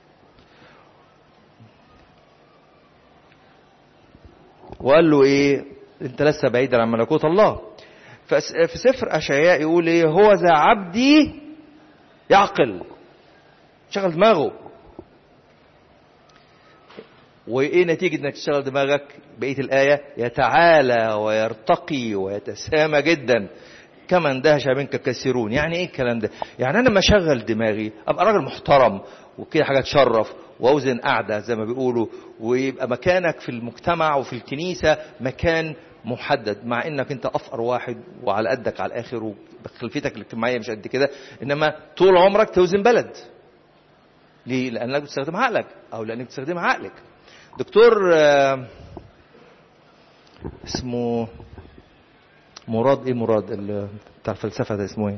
وقال له ايه انت لست بعيدا عن ملكوت الله في سفر اشعياء يقول ايه هو ذا عبدي يعقل شغل دماغه وايه نتيجه انك تشتغل دماغك بقيه الايه يتعالى ويرتقي ويتسامى جدا كما اندهش منك كثيرون يعني ايه الكلام ده يعني انا لما اشغل دماغي ابقى راجل محترم وكده حاجه تشرف واوزن قاعده زي ما بيقولوا ويبقى مكانك في المجتمع وفي الكنيسه مكان محدد مع انك انت افقر واحد وعلى قدك على الاخر وخلفيتك الاجتماعيه مش قد كده انما طول عمرك توزن بلد ليه لانك بتستخدم عقلك او لانك بتستخدم عقلك دكتور اسمه مراد ايه مراد بتاع الفلسفه ده اسمه ايه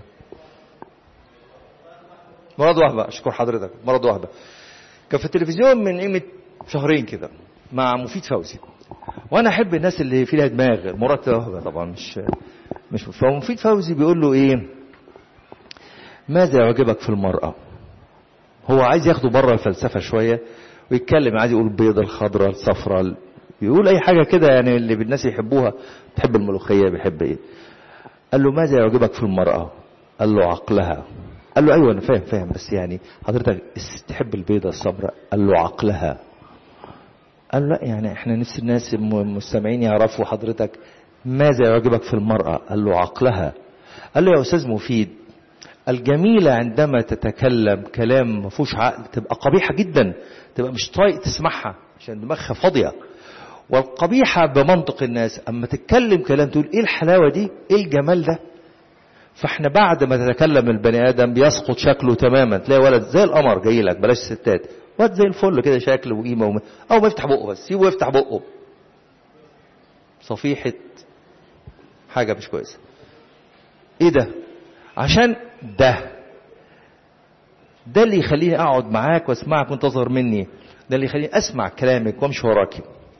مراد وهبه اشكر حضرتك مراد وهبه كان في التلفزيون من قيمه شهرين كده مع مفيد فوزي وانا احب الناس اللي فيها دماغ مراد وهبه طبعا مش مش فمفيد فوزي بيقول له ايه ماذا يعجبك في المراه هو عايز ياخده بره الفلسفه شويه ويتكلم عادي يقول بيض الخضراء الصفراء يقول اي حاجه كده يعني اللي الناس يحبوها بتحب الملوخيه بيحب ايه قال له ماذا يعجبك في المراه قال له عقلها قال له ايوه انا فاهم فاهم بس يعني حضرتك تحب البيضه الصفراء قال له عقلها قال له لا يعني احنا نفس الناس المستمعين يعرفوا حضرتك ماذا يعجبك في المراه قال له عقلها قال له يا استاذ مفيد الجميلة عندما تتكلم كلام ما فيهوش عقل تبقى قبيحة جدا تبقى مش طايق تسمعها عشان دماغها فاضية والقبيحة بمنطق الناس أما تتكلم كلام تقول إيه الحلاوة دي إيه الجمال ده فاحنا بعد ما تتكلم البني آدم بيسقط شكله تماما تلاقي ولد زي القمر جاي لك بلاش ستات واد زي الفل كده شكل وقيمة وم... أو ما يفتح بقه بس سيبه يفتح بقه صفيحة حاجة مش كويسة إيه ده عشان ده ده اللي يخليني اقعد معاك واسمعك وانت اصغر مني ده اللي يخليني اسمع كلامك وامشي وراكي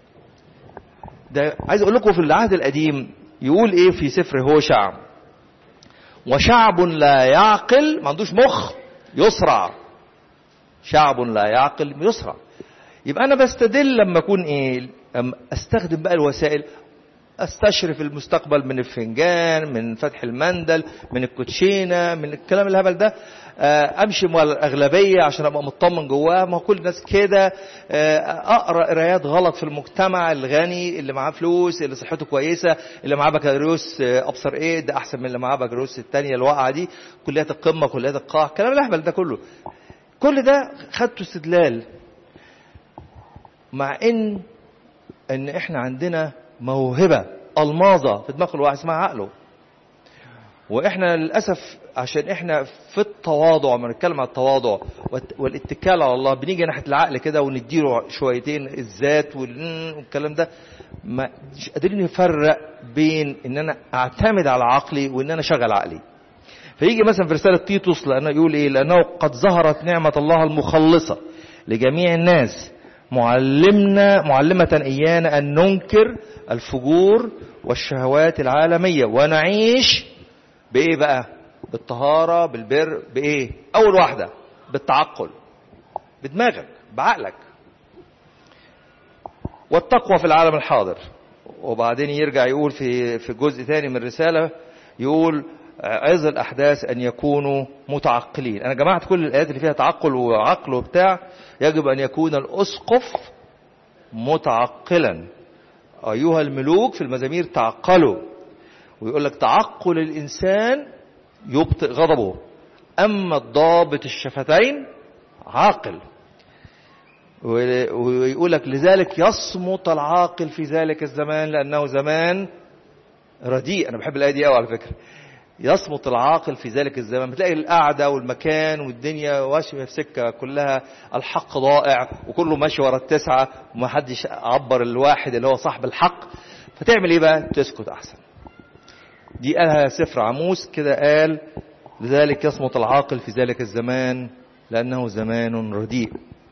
ده عايز اقول لكم في العهد القديم يقول ايه في سفر هوشع وشعب لا يعقل ما عندوش مخ يسرع شعب لا يعقل يسرع يبقى انا بستدل لما اكون ايه استخدم بقى الوسائل استشرف المستقبل من الفنجان من فتح المندل من الكوتشينه من الكلام الهبل ده امشي مع الاغلبيه عشان ابقى مطمن جواه ما هو كل الناس كده اقرا قرايات غلط في المجتمع الغني اللي معاه فلوس اللي صحته كويسه اللي معاه بكالوريوس ابصر ايه ده احسن من اللي معاه بكالوريوس الثانيه الواقعه دي كليات القمه كليات القاع الكلام الهبل ده كله كل ده خدته استدلال مع ان ان احنا عندنا موهبة الماظة في دماغ الواحد اسمها عقله واحنا للاسف عشان احنا في التواضع ما نتكلم عن التواضع والاتكال على الله بنيجي ناحيه العقل كده ونديله شويتين الذات والكلام ده ما مش قادرين نفرق بين ان انا اعتمد على عقلي وان انا اشغل عقلي فيجي مثلا في رساله تيتوس لانه يقول ايه لانه قد ظهرت نعمه الله المخلصه لجميع الناس معلمنا معلمة إيانا أن ننكر الفجور والشهوات العالمية ونعيش بإيه بقى بالطهارة بالبر بإيه أول واحدة بالتعقل بدماغك بعقلك والتقوى في العالم الحاضر وبعدين يرجع يقول في في جزء ثاني من الرسالة يقول عظ الأحداث أن يكونوا متعقلين أنا جمعت كل الآيات اللي فيها تعقل وعقل وبتاع يجب أن يكون الأسقف متعقلا أيها الملوك في المزامير تعقلوا ويقول لك تعقل الإنسان يبطئ غضبه أما الضابط الشفتين عاقل ويقول لك لذلك يصمت العاقل في ذلك الزمان لأنه زمان رديء أنا بحب الآية دي قوي على فكرة يصمت العاقل في ذلك الزمان بتلاقي القعدة والمكان والدنيا ماشية في سكة كلها الحق ضائع وكله ماشي ورا التسعة ومحدش عبر الواحد اللي هو صاحب الحق فتعمل ايه بقى تسكت احسن دي قالها سفر عموس كده قال لذلك يصمت العاقل في ذلك الزمان لأنه زمان رديء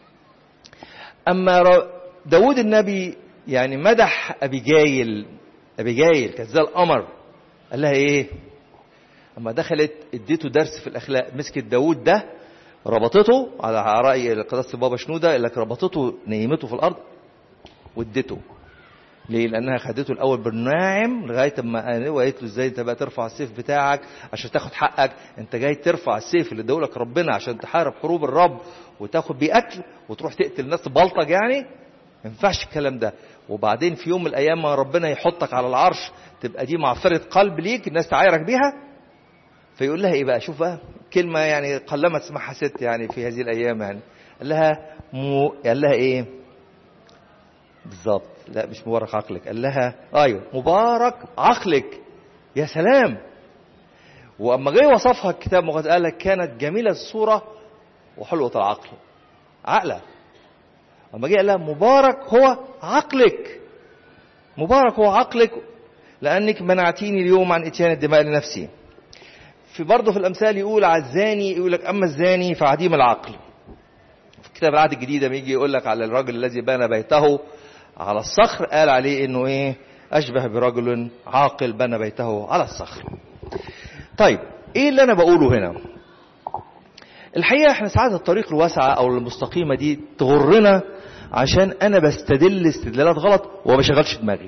أما داود النبي يعني مدح أبيجايل أبيجايل كانت زي القمر قال لها إيه أما دخلت اديته درس في الأخلاق مسكت داود ده ربطته على رأي قداسة بابا شنودة قال لك ربطته نيمته في الأرض واديته ليه؟ لأنها خدته الأول بالناعم لغاية ما وقالت له إزاي أنت بقى ترفع السيف بتاعك عشان تاخد حقك، أنت جاي ترفع السيف اللي ادولك ربنا عشان تحارب حروب الرب وتاخد بيه أكل وتروح تقتل الناس بلطج يعني؟ ما ينفعش الكلام ده، وبعدين في يوم من الأيام ما ربنا يحطك على العرش تبقى دي معصرة قلب ليك الناس تعايرك بيها فيقول لها إيه بقى؟ شوف بقى كلمة يعني قلما تسمعها ست يعني في هذه الأيام يعني قال لها مو قال لها إيه؟ بالظبط لا مش مبارك عقلك قال لها ايوه مبارك عقلك يا سلام واما جه وصفها الكتاب المقدس قال لك كانت جميله الصوره وحلوه العقل عقله اما جه قال لها مبارك هو عقلك مبارك هو عقلك لانك منعتيني اليوم عن اتيان الدماء لنفسي في برضه في الامثال يقول على الزاني يقول لك اما الزاني فعديم العقل في كتاب العهد الجديد لما يجي يقول لك على الرجل الذي بنى بيته على الصخر قال عليه انه ايه اشبه برجل عاقل بنى بيته على الصخر طيب ايه اللي انا بقوله هنا الحقيقه احنا ساعات الطريق الواسعه او المستقيمه دي تغرنا عشان انا بستدل استدلالات غلط وما بشغلش دماغي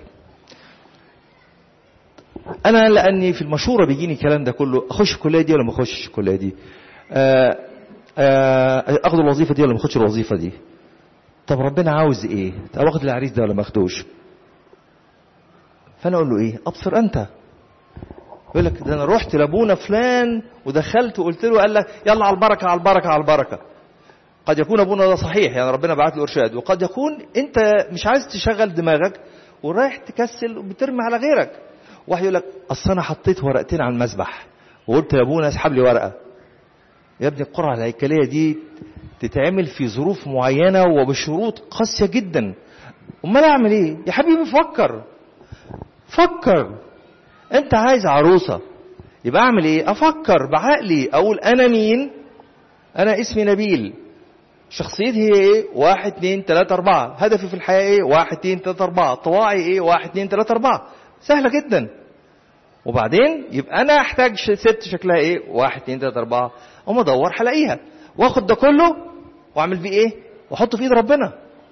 انا لاني في المشوره بيجيني الكلام ده كله اخش الكليه دي ولا ما اخشش الكليه دي آه آه اخد الوظيفه دي ولا ما اخدش الوظيفه دي طب ربنا عاوز ايه طب واخد العريس ده ولا ما اخدوش فانا اقول له ايه ابصر انت يقول لك ده انا رحت لابونا فلان ودخلت وقلت له قال لك يلا على البركه على البركه على البركه قد يكون ابونا ده صحيح يعني ربنا بعت له ارشاد وقد يكون انت مش عايز تشغل دماغك ورايح تكسل وبترمي على غيرك واحد يقول لك اصل انا حطيت ورقتين على المسبح وقلت لابونا اسحب لي ورقه يا ابني القرعه الهيكليه دي تتعمل في ظروف معينة وبشروط قاسية جدا امال اعمل ايه يا حبيبي فكر فكر انت عايز عروسة يبقى اعمل ايه افكر بعقلي اقول انا مين انا اسمي نبيل شخصيتي هي ايه واحد اتنين تلاتة اربعة هدفي في الحياة ايه واحد اتنين تلاتة اربعة طواعي ايه واحد اتنين تلاتة اربعة سهلة جدا وبعدين يبقى انا احتاج ست شكلها ايه واحد اتنين تلاتة اربعة اقوم ادور هلاقيها واخد ده كله واعمل بيه ايه واحطه في ايد ربنا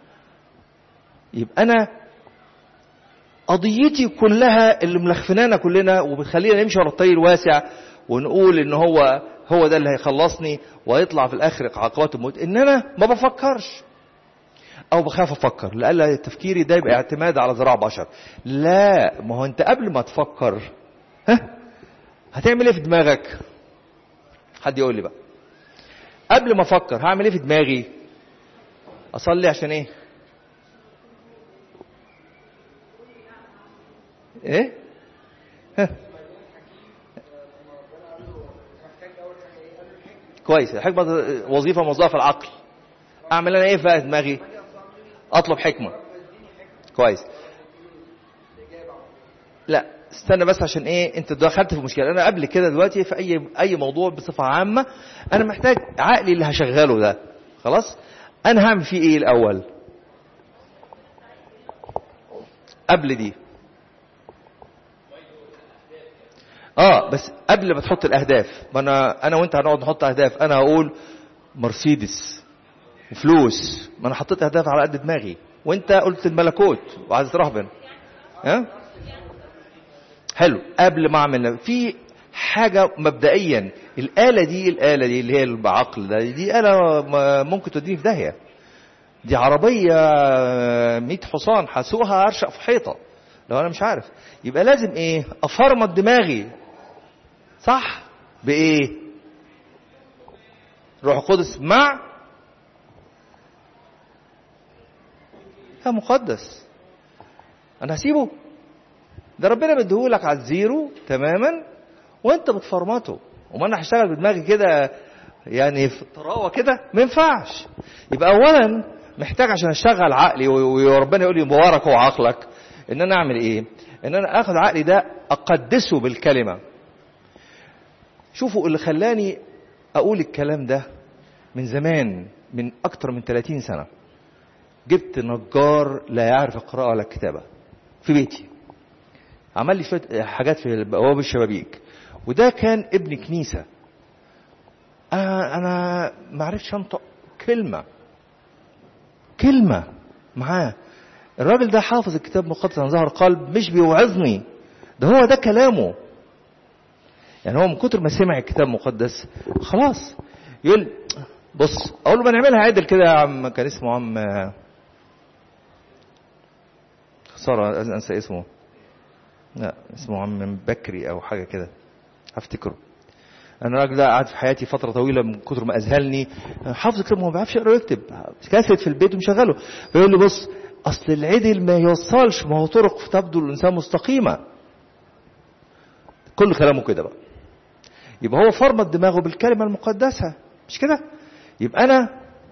يبقى انا قضيتي كلها اللي ملخفنانا كلنا وبتخلينا نمشي ورا الطريق الواسع ونقول ان هو هو ده اللي هيخلصني ويطلع في الاخر عقبات الموت ان انا ما بفكرش او بخاف افكر لألا تفكيري ده يبقى اعتماد على ذراع بشر لا ما هو انت قبل ما تفكر ها هتعمل ايه في دماغك حد يقول لي بقى قبل ما افكر هعمل ايه في دماغي اصلي عشان ايه ايه ها. كويس حكمة وظيفة موظفة العقل اعمل انا ايه في دماغي اطلب حكمة كويس لا استنى بس عشان ايه انت دخلت في مشكله انا قبل كده دلوقتي في اي اي موضوع بصفه عامه انا محتاج عقلي اللي هشغله ده خلاص انا هعمل فيه ايه الاول قبل دي اه بس قبل ما تحط الاهداف ما انا انا وانت هنقعد نحط اهداف انا هقول مرسيدس وفلوس ما انا حطيت اهداف على قد دماغي وانت قلت الملكوت وعايز ترهبن ها حلو قبل ما اعمل في حاجه مبدئيا الاله دي الاله دي اللي هي العقل ده دي اله م- ممكن توديني في داهيه دي عربيه 100 حصان هسوقها ارشق في حيطه لو انا مش عارف يبقى لازم ايه افرمط دماغي صح بايه روح القدس مع يا مقدس انا هسيبه ده ربنا مديهولك على الزيرو تماما وانت بتفرمطه وما انا هشتغل بدماغي كده يعني في الطراوه كده ما ينفعش يبقى اولا محتاج عشان اشغل عقلي و- وربنا يقول لي مبارك هو عقلك ان انا اعمل ايه ان انا اخد عقلي ده اقدسه بالكلمه شوفوا اللي خلاني اقول الكلام ده من زمان من اكتر من 30 سنه جبت نجار لا يعرف القراءه ولا الكتابه في بيتي عمل لي شويه حاجات في بوابه الشبابيك وده كان ابن كنيسه انا انا ما عرفتش انطق كلمه كلمه معاه الراجل ده حافظ الكتاب المقدس عن ظهر قلب مش بيوعظني ده هو ده كلامه يعني هو من كتر ما سمع الكتاب المقدس خلاص يقول بص اقول له ما نعملها عدل كده يا عم كان اسمه عم خساره انسى اسمه لا اسمه عم بكري او حاجه كده هفتكره انا الراجل ده قعد في حياتي فتره طويله من كتر ما اذهلني حافظ الكتاب ما بيعرفش يقرا ويكتب كاسد في البيت ومشغله فيقول لي بص اصل العدل ما يوصلش ما هو طرق تبدو الانسان مستقيمه كل كلامه كده بقى يبقى هو فرمت دماغه بالكلمه المقدسه مش كده يبقى انا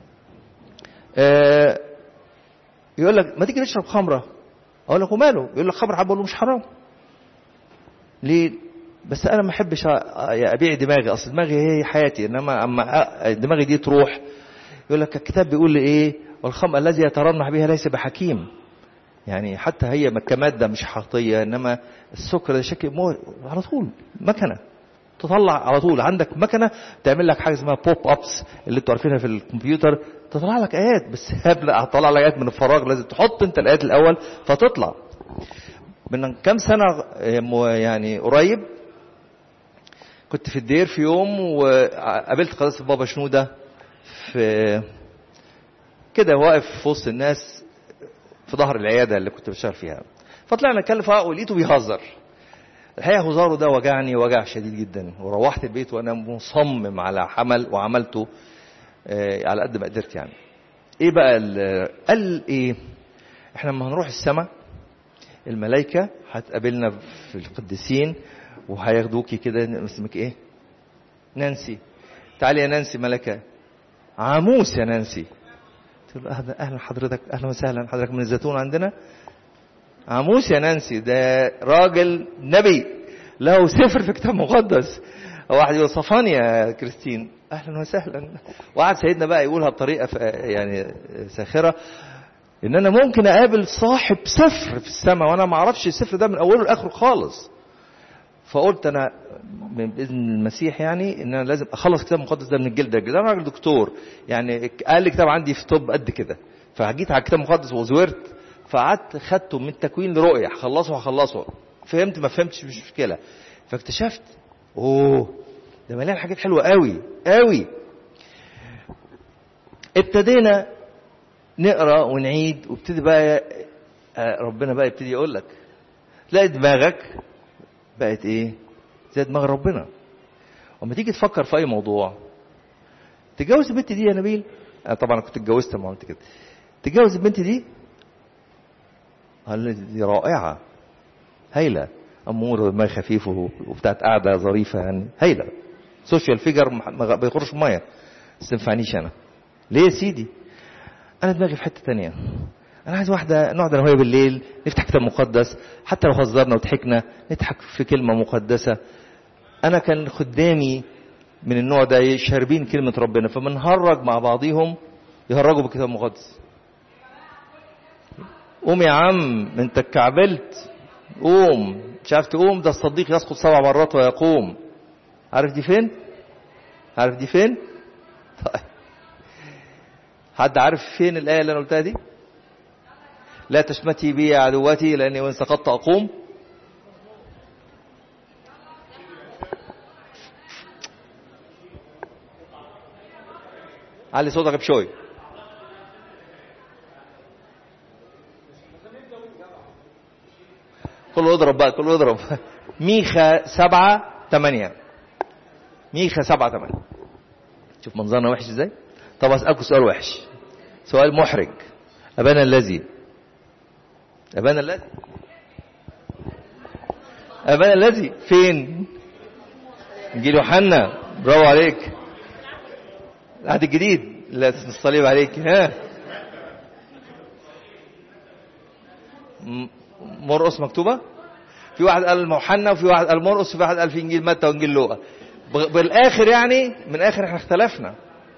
آه يقول لك ما تيجي نشرب خمره اقول لك وماله يقول لك خمر حب اقول له مش حرام ليه بس انا ما احبش ابيع دماغي اصل دماغي هي حياتي انما اما دماغي دي تروح يقول لك الكتاب بيقول لي ايه والخمر الذي يترنح بها ليس بحكيم يعني حتى هي كماده مش حقيقيه انما السكر ده شكل مو على طول مكنه تطلع على طول عندك مكنه تعمل لك حاجه اسمها بوب ابس اللي انتوا عارفينها في الكمبيوتر تطلع لك ايات بس هبلا هتطلع لك ايات من الفراغ لازم تحط انت الايات الاول فتطلع من كام سنه يعني قريب كنت في الدير في يوم وقابلت قداسه بابا شنوده في كده واقف في وسط الناس في ظهر العياده اللي كنت بشتغل فيها فطلعنا نتكلم ولقيته بيهزر الحقيقه هزاره ده وجعني وجع شديد جدا وروحت البيت وانا مصمم على عمل وعملته آه على قد ما قدرت يعني ايه بقى قال ايه احنا لما هنروح السماء الملائكه هتقابلنا في القديسين وهياخدوكي كده اسمك ايه نانسي تعالي يا نانسي ملكه عاموس يا نانسي قلت له اهلا اهلا حضرتك اهلا وسهلا حضرتك من الزيتون عندنا عاموس يا نانسي ده راجل نبي له سفر في كتاب مقدس واحد يقول صفاني يا كريستين اهلا وسهلا وقعد سيدنا بقى يقولها بطريقه يعني ساخره ان انا ممكن اقابل صاحب سفر في السماء وانا ما اعرفش السفر ده من اوله لاخره خالص فقلت انا باذن المسيح يعني ان انا لازم اخلص الكتاب المقدس ده من الجلد ده انا راجل دكتور يعني قال لي كتاب عندي في طب قد كده فجيت على الكتاب المقدس وزورت فقعدت خدته من تكوين لرؤية هخلصه هخلصه فهمت ما فهمتش مش مشكلة فاكتشفت اوه ده مليان حاجات حلوة قوي قوي ابتدينا نقرا ونعيد وابتدي بقى ربنا بقى يبتدي يقول لك تلاقي دماغك بقت ايه زي دماغ ربنا وما تيجي تفكر في اي موضوع تتجوز البنت دي يا نبيل انا طبعا كنت اتجوزت ما عملت كده تتجوز البنت دي قال دي رائعة هايلة أمور دماغ خفيف وبتاعت قاعدة ظريفة يعني هايلة سوشيال فيجر ما بيخرجش مية بس تنفعنيش أنا ليه يا سيدي أنا دماغي في حتة تانية أنا عايز واحدة نقعد أنا وهي بالليل نفتح كتاب مقدس حتى لو هزرنا وضحكنا نضحك في كلمة مقدسة أنا كان خدامي من النوع ده شاربين كلمة ربنا فبنهرج مع بعضيهم يهرجوا بالكتاب المقدس قوم يا عم انت اتكعبلت قوم مش عارف تقوم ده الصديق يسقط سبع مرات ويقوم عارف دي فين عارف دي فين طيب حد عارف فين الآية اللي أنا قلتها دي لا تشمتي بي يا عدوتي لأني وإن سقطت أقوم علي صوتك بشوي كله اضرب بقى كله اضرب ميخا سبعة تمانية ميخا سبعة تمانية شوف منظرنا وحش ازاي طب اسألكم سؤال وحش سؤال محرج أبانا الذي أبانا الذي أبانا الذي فين انجيل يوحنا برافو عليك العهد الجديد لا الصليب عليك ها مرقص مكتوبة في واحد قال يوحنا وفي واحد قال مرقص وفي واحد قال في انجيل متى وانجيل لوقا بالاخر يعني من الاخر احنا اختلفنا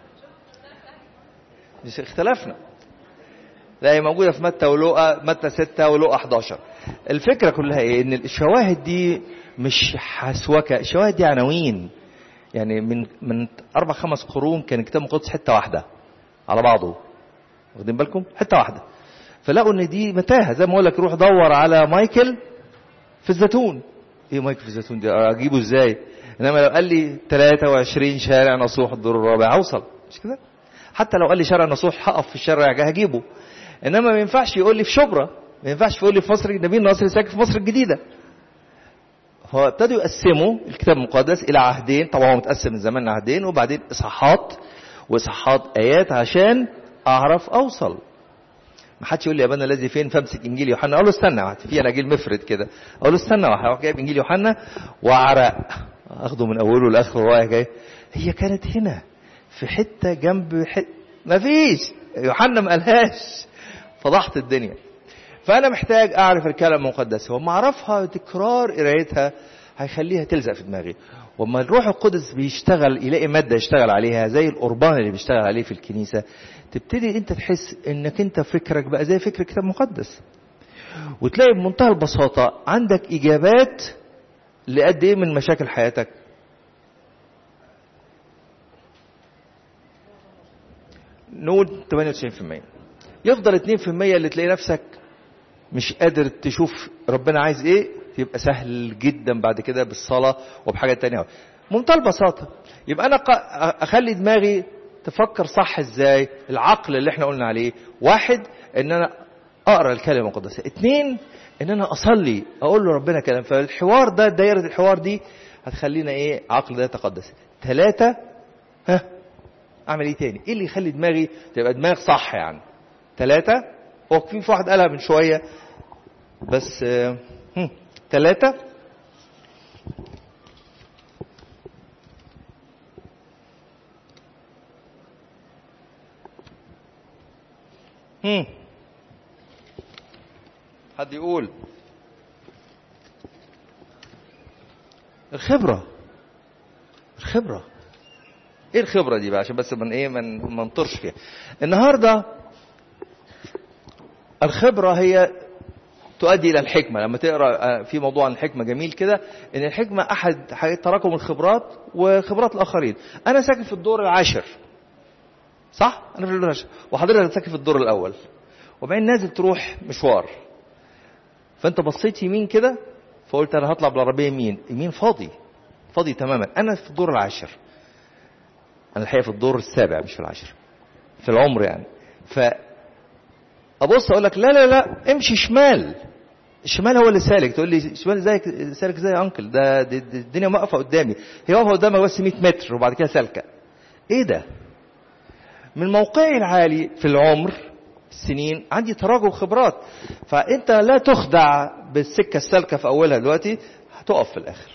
مش اختلفنا لا هي موجودة في متى ولوقا متى ستة ولوقا 11 الفكرة كلها ايه ان الشواهد دي مش حسوكة الشواهد دي عناوين يعني من من اربع خمس قرون كان الكتاب المقدس حته واحده على بعضه واخدين بالكم حته واحده فلقوا ان دي متاهه زي ما اقول لك روح دور على مايكل في الزيتون ايه مايكل في الزيتون دي اجيبه ازاي انما لو قال لي 23 شارع نصوح الدور الرابع اوصل مش كده حتى لو قال لي شارع نصوح هقف في الشارع هجيبه انما ما ينفعش يقول لي في شبرا ما ينفعش يقول لي في مصر النبي الناصري ساكن في مصر الجديده هو ابتدوا يقسموا الكتاب المقدس الى عهدين طبعا هو متقسم من زمان لعهدين وبعدين اصحاحات واصحاحات ايات عشان اعرف اوصل ما حدش يقول لي يا ابانا الذي فين فامسك انجيل يوحنا اقول له استنى واحد في اناجيل مفرد كده اقول له استنى واحد اروح جايب انجيل يوحنا واعرق اخده من اوله لاخره رايح جاي هي كانت هنا في حته جنب حته مفيش يوحنا ما قالهاش فضحت الدنيا فأنا محتاج أعرف الكلام المقدس وما أعرفها تكرار قرايتها هيخليها تلزق في دماغي وما الروح القدس بيشتغل يلاقي مادة يشتغل عليها زي القربان اللي بيشتغل عليه في الكنيسة تبتدي انت تحس انك انت فكرك بقى زي فكر الكتاب المقدس وتلاقي بمنتهى البساطة عندك إجابات لقد إيه من مشاكل حياتك نقول 98% يفضل 2% اللي تلاقي نفسك مش قادر تشوف ربنا عايز ايه يبقى سهل جدا بعد كده بالصلاة وبحاجة تانية منتهى البساطة يبقى انا اخلي دماغي تفكر صح ازاي العقل اللي احنا قلنا عليه واحد ان انا اقرا الكلمة المقدسة اتنين ان انا اصلي اقول له ربنا كلام فالحوار ده دايرة الحوار دي هتخلينا ايه عقل ده يتقدس ثلاثة ها اعمل ايه تاني ايه اللي يخلي دماغي تبقى دماغ صح يعني ثلاثة هو في واحد قالها من شوية بس ثلاثة هم حد يقول الخبرة الخبرة ايه الخبرة دي بقى عشان بس من ايه من ما نطرش فيها النهارده الخبرة هي تؤدي الى الحكمه لما تقرا في موضوع عن الحكمه جميل كده ان الحكمه احد تراكم الخبرات وخبرات الاخرين انا ساكن في الدور العاشر صح انا في الدور العاشر وحضرتك ساكن في الدور الاول وبعدين نازل تروح مشوار فانت بصيت يمين كده فقلت انا هطلع بالعربيه يمين يمين فاضي فاضي تماما انا في الدور العاشر انا الحقيقه في الدور السابع مش في العاشر في العمر يعني ف ابص اقول لك لا لا لا امشي شمال الشمال هو اللي سالك تقول لي شمال ازاي سالك ازاي يا انكل ده, ده, ده الدنيا واقفه قدامي هي واقفه قدامك بس 100 متر وبعد كده سالكه ايه ده من موقعي العالي في العمر السنين عندي تراجع خبرات فانت لا تخدع بالسكه السالكه في اولها دلوقتي هتقف في الاخر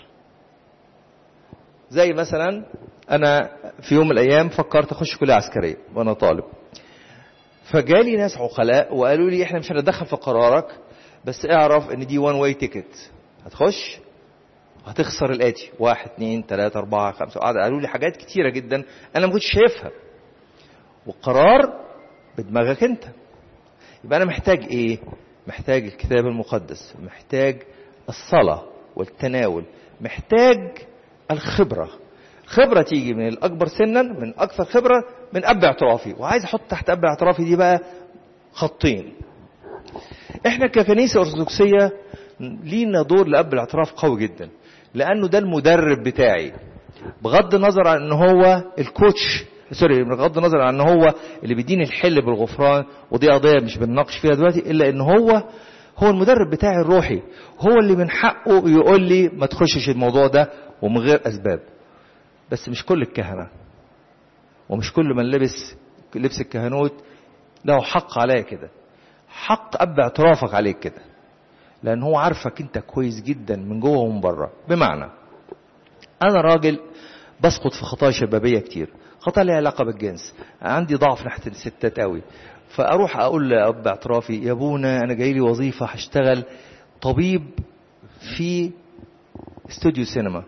زي مثلا انا في يوم من الايام فكرت اخش كليه عسكريه وانا طالب فجالي ناس عقلاء وقالوا لي احنا مش هنتدخل في قرارك بس اعرف ان دي وان واي تيكت هتخش هتخسر الاتي واحد اتنين تلاتة اربعة خمسة قالوا لي حاجات كتيرة جدا انا ما كنتش شايفها والقرار بدماغك انت يبقى انا محتاج ايه محتاج الكتاب المقدس محتاج الصلاة والتناول محتاج الخبرة خبرة تيجي من الأكبر سنا من أكثر خبرة من أب اعترافي وعايز أحط تحت أب اعترافي دي بقى خطين احنا ككنيسة أرثوذكسية لينا دور لأب الاعتراف قوي جدا لأنه ده المدرب بتاعي بغض النظر عن ان هو الكوتش سوري بغض النظر عن ان هو اللي بيديني الحل بالغفران ودي قضيه مش بنناقش فيها دلوقتي الا ان هو هو المدرب بتاعي الروحي هو اللي من حقه يقول لي ما تخشش الموضوع ده ومن غير اسباب بس مش كل الكهنه ومش كل من لبس لبس الكهنوت له حق عليا كده حق اب اعترافك عليك كده لان هو عارفك انت كويس جدا من جوه ومن بره بمعنى انا راجل بسقط في خطايا شبابيه كتير خطايا ليها علاقه بالجنس عندي ضعف ناحيه الستات قوي فاروح اقول لاب اعترافي يا ابونا انا جاي لي وظيفه هشتغل طبيب في استوديو سينما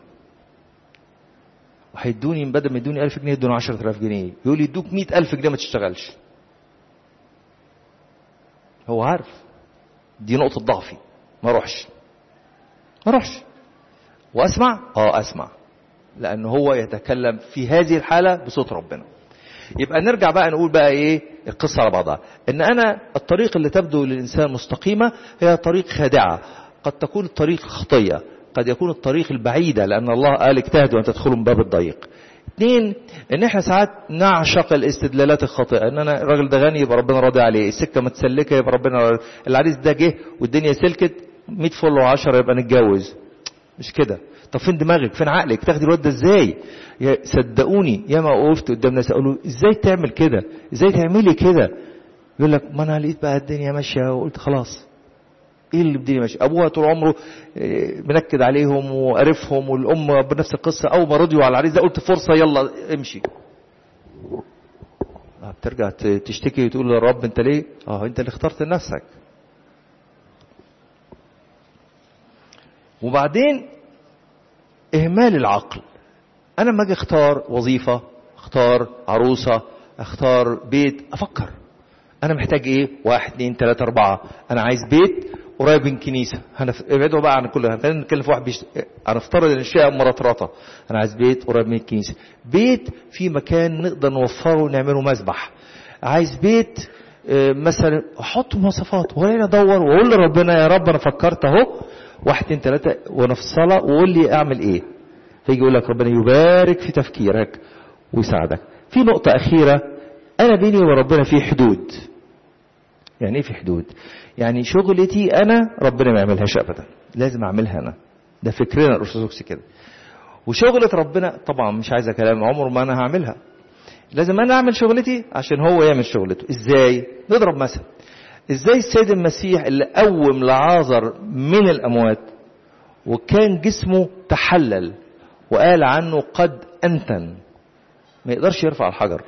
وهيدوني بدل ما يدوني 1000 جنيه يدوني 10000 جنيه يقول لي يدوك 100000 جنيه ما تشتغلش هو عارف دي نقطة ضعفي ما اروحش ما اروحش واسمع اه اسمع لان هو يتكلم في هذه الحالة بصوت ربنا يبقى نرجع بقى نقول بقى ايه القصة على بعضها ان انا الطريق اللي تبدو للانسان مستقيمة هي طريق خادعة قد تكون الطريق خطية قد يكون الطريق البعيدة لان الله قال اجتهدوا ان تدخلوا من باب الضيق اثنين ان احنا ساعات نعشق الاستدلالات الخاطئه ان انا الراجل ده غني يبقى ربنا راضي عليه السكه متسلكه يبقى ربنا العريس ده جه والدنيا سلكت 100 فل و10 يبقى نتجوز مش كده طب فين دماغك فين عقلك تاخدي الواد ده ازاي يا صدقوني يا ما وقفت قدام ناس اقول له ازاي تعمل كده ازاي تعملي كده يقول لك ما انا لقيت بقى الدنيا ماشيه وقلت خلاص ايه اللي الدنيا ماشيه ابوها طول عمره منكد عليهم وقرفهم والام بنفس القصه اول ما رضيوا على العريس ده قلت فرصه يلا امشي بترجع تشتكي وتقول للرب انت ليه اه انت اللي اخترت لنفسك وبعدين اهمال العقل انا لما اجي اختار وظيفه اختار عروسه اختار بيت افكر انا محتاج ايه واحد اتنين تلاته اربعه انا عايز بيت قريب من كنيسه هنف... ابعدوا بقى عن كل خلينا نتكلم في واحد بيشت... هنفترض ان الشقه مرطرطه انا عايز بيت قريب من الكنيسه بيت في مكان نقدر نوفره ونعمله مسبح عايز بيت مثلا احط مواصفات ولا ادور واقول لربنا يا رب انا فكرت اهو واحد اتنين تلاته وانا في الصلاه وقول لي اعمل ايه فيجي يقول لك ربنا يبارك في تفكيرك ويساعدك في نقطه اخيره انا بيني وبين ربنا في حدود يعني ايه في حدود يعني شغلتي انا ربنا ما يعملهاش ابدا لازم اعملها انا ده فكرنا الارثوذكسي كده وشغلة ربنا طبعا مش عايزه كلام عمر ما انا هعملها لازم انا اعمل شغلتي عشان هو يعمل شغلته ازاي نضرب مثل ازاي السيد المسيح اللي قوم لعازر من الاموات وكان جسمه تحلل وقال عنه قد انتن ما يقدرش يرفع الحجر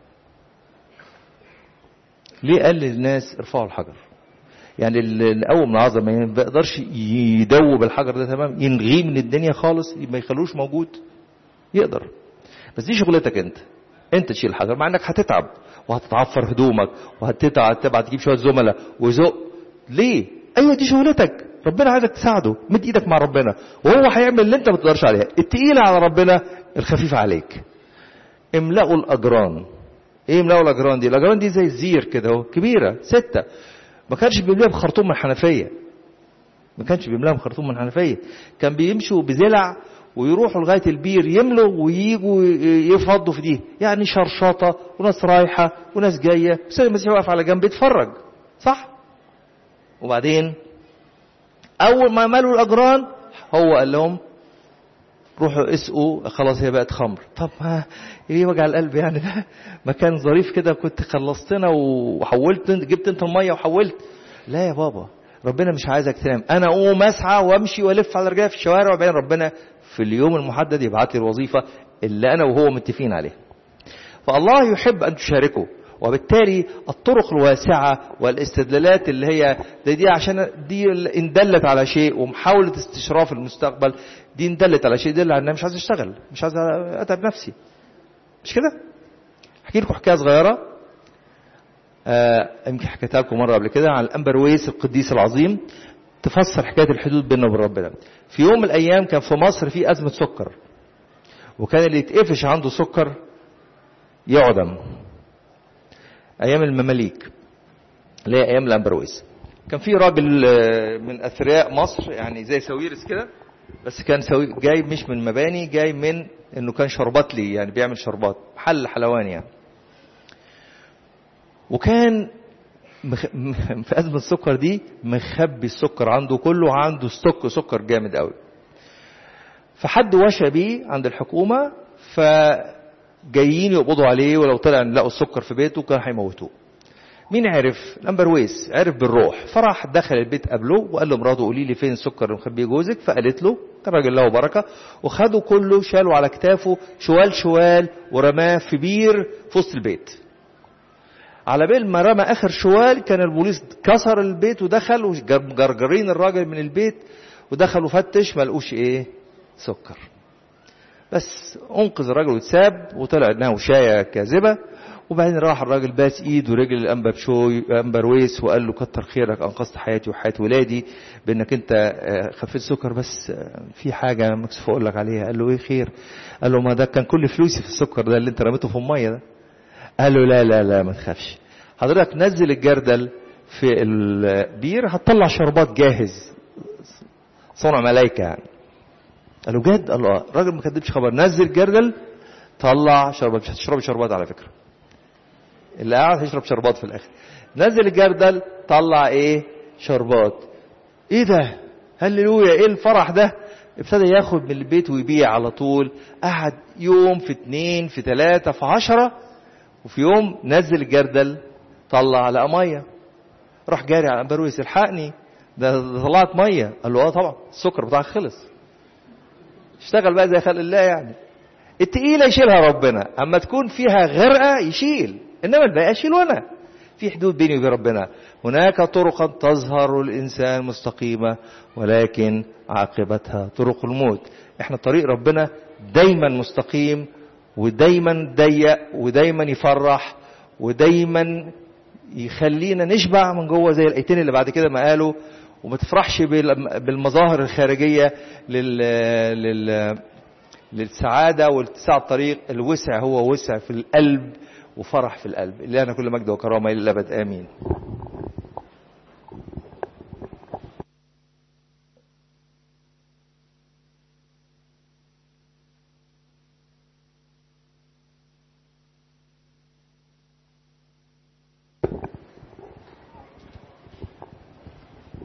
ليه قال للناس ارفعوا الحجر يعني اللي قوم العظمه ما بيقدرش يدوب الحجر ده تمام ينغيه من الدنيا خالص ما يخلوش موجود يقدر بس دي شغلتك انت انت تشيل الحجر مع انك هتتعب وهتتعفر هدومك وهتتعب تبع تجيب شويه زملاء وزق ليه ايوه دي شغلتك ربنا عايزك تساعده مد ايدك مع ربنا وهو هيعمل اللي انت ما تقدرش عليها التقيله على ربنا الخفيفه عليك املأوا الاجران ايه املأوا الاجران دي الاجران دي زي الزير كده اهو كبيره سته ما كانش بيملاها بخرطوم من الحنفيه ما كانش بيملاها بخرطوم من الحنفيه كان بيمشوا بزلع ويروحوا لغايه البير يملوا وييجوا يفضوا في دي يعني شرشطه وناس رايحه وناس جايه بس المسيح واقف على جنب يتفرج صح وبعدين اول ما ملوا الاجران هو قال لهم روحوا اسقوا خلاص هي بقت خمر طب ما ايه وجع القلب يعني ده مكان ظريف كده كنت خلصتنا وحولت جبت انت الميه وحولت لا يا بابا ربنا مش عايزك تنام انا اقوم اسعى وامشي والف على رجلي في الشوارع وبعدين ربنا في اليوم المحدد يبعت لي الوظيفه اللي انا وهو متفقين عليها فالله يحب ان تشاركه وبالتالي الطرق الواسعة والاستدلالات اللي هي دي, دي عشان دي ان دلت على شيء ومحاولة استشراف المستقبل دي ان دلت على شيء دل على ان مش عايز اشتغل مش عايز اتعب نفسي مش كده؟ احكي لكم حكاية صغيرة آه، يمكن حكيتها لكم مره قبل كده عن الامبرويس القديس العظيم تفسر حكايه الحدود بيننا وبين ربنا في يوم من الايام كان في مصر في ازمه سكر وكان اللي يتقفش عنده سكر يعدم ايام المماليك اللي هي ايام الامبرويس كان في راجل آه، من اثرياء مصر يعني زي ساويرس كده بس كان سوي جاي مش من مباني جاي من انه كان شربات لي يعني بيعمل شربات محل حلواني يعني وكان مخ... م- في ازمه السكر دي مخبي السكر عنده كله عنده ستوك سكر جامد قوي فحد وشى بيه عند الحكومه فجايين يقبضوا عليه ولو طلع إن لقوا السكر في بيته كان هيموتوه مين عرف نمبر ويس عرف بالروح فراح دخل البيت قبله وقال له مراته قولي لي فين السكر اللي مخبيه جوزك فقالت له الراجل له بركه وخده كله شاله على كتافه شوال شوال ورماه في بير في وسط البيت على بال ما رمى اخر شوال كان البوليس كسر البيت ودخل وجرجرين الراجل من البيت ودخل وفتش ما لقوش ايه سكر بس انقذ الراجل واتساب وطلع انها وشايه كاذبه وبعدين راح الراجل باس ايد ورجل الانبا بشوي انبا رويس وقال له كتر خيرك انقذت حياتي وحياه ولادي بانك انت آه، خفيت سكر بس آه، في حاجه مكسوف اقول لك عليها قال له ايه خير قال له ما ده كان كل فلوسي في السكر ده اللي انت رميته في الميه ده قال له لا لا لا ما تخافش حضرتك نزل الجردل في البير هتطلع شربات جاهز صنع ملايكه يعني قال له جد قال له اه الراجل ما كدبش خبر نزل جردل طلع شربات مش هتشربي شربات على فكره اللي قاعد هيشرب شربات في الاخر نزل الجردل طلع ايه شربات ايه ده هللويا ايه الفرح ده ابتدى ياخد من البيت ويبيع على طول قعد يوم في اتنين في تلاتة في عشرة وفي يوم نزل الجردل طلع لقى ميه راح جاري على امبرويس الحقني ده ده طلعت ميه قال له اه طبعا السكر بتاعك خلص اشتغل بقى زي خلق الله يعني التقيلة يشيلها ربنا أما تكون فيها غرقة يشيل إنما الباقي أشيله أنا في حدود بيني وبين ربنا هناك طرقا تظهر الإنسان مستقيمة ولكن عاقبتها طرق الموت احنا طريق ربنا دايما مستقيم ودايما ضيق ودايما يفرح ودايما يخلينا نشبع من جوه زي الايتين اللي بعد كده ما قالوا وما تفرحش بال- بالمظاهر الخارجيه لل, لل للسعادة والاتساع الطريق الوسع هو وسع في القلب وفرح في القلب اللي أنا كل مجد وكرامة إلى الأبد آمين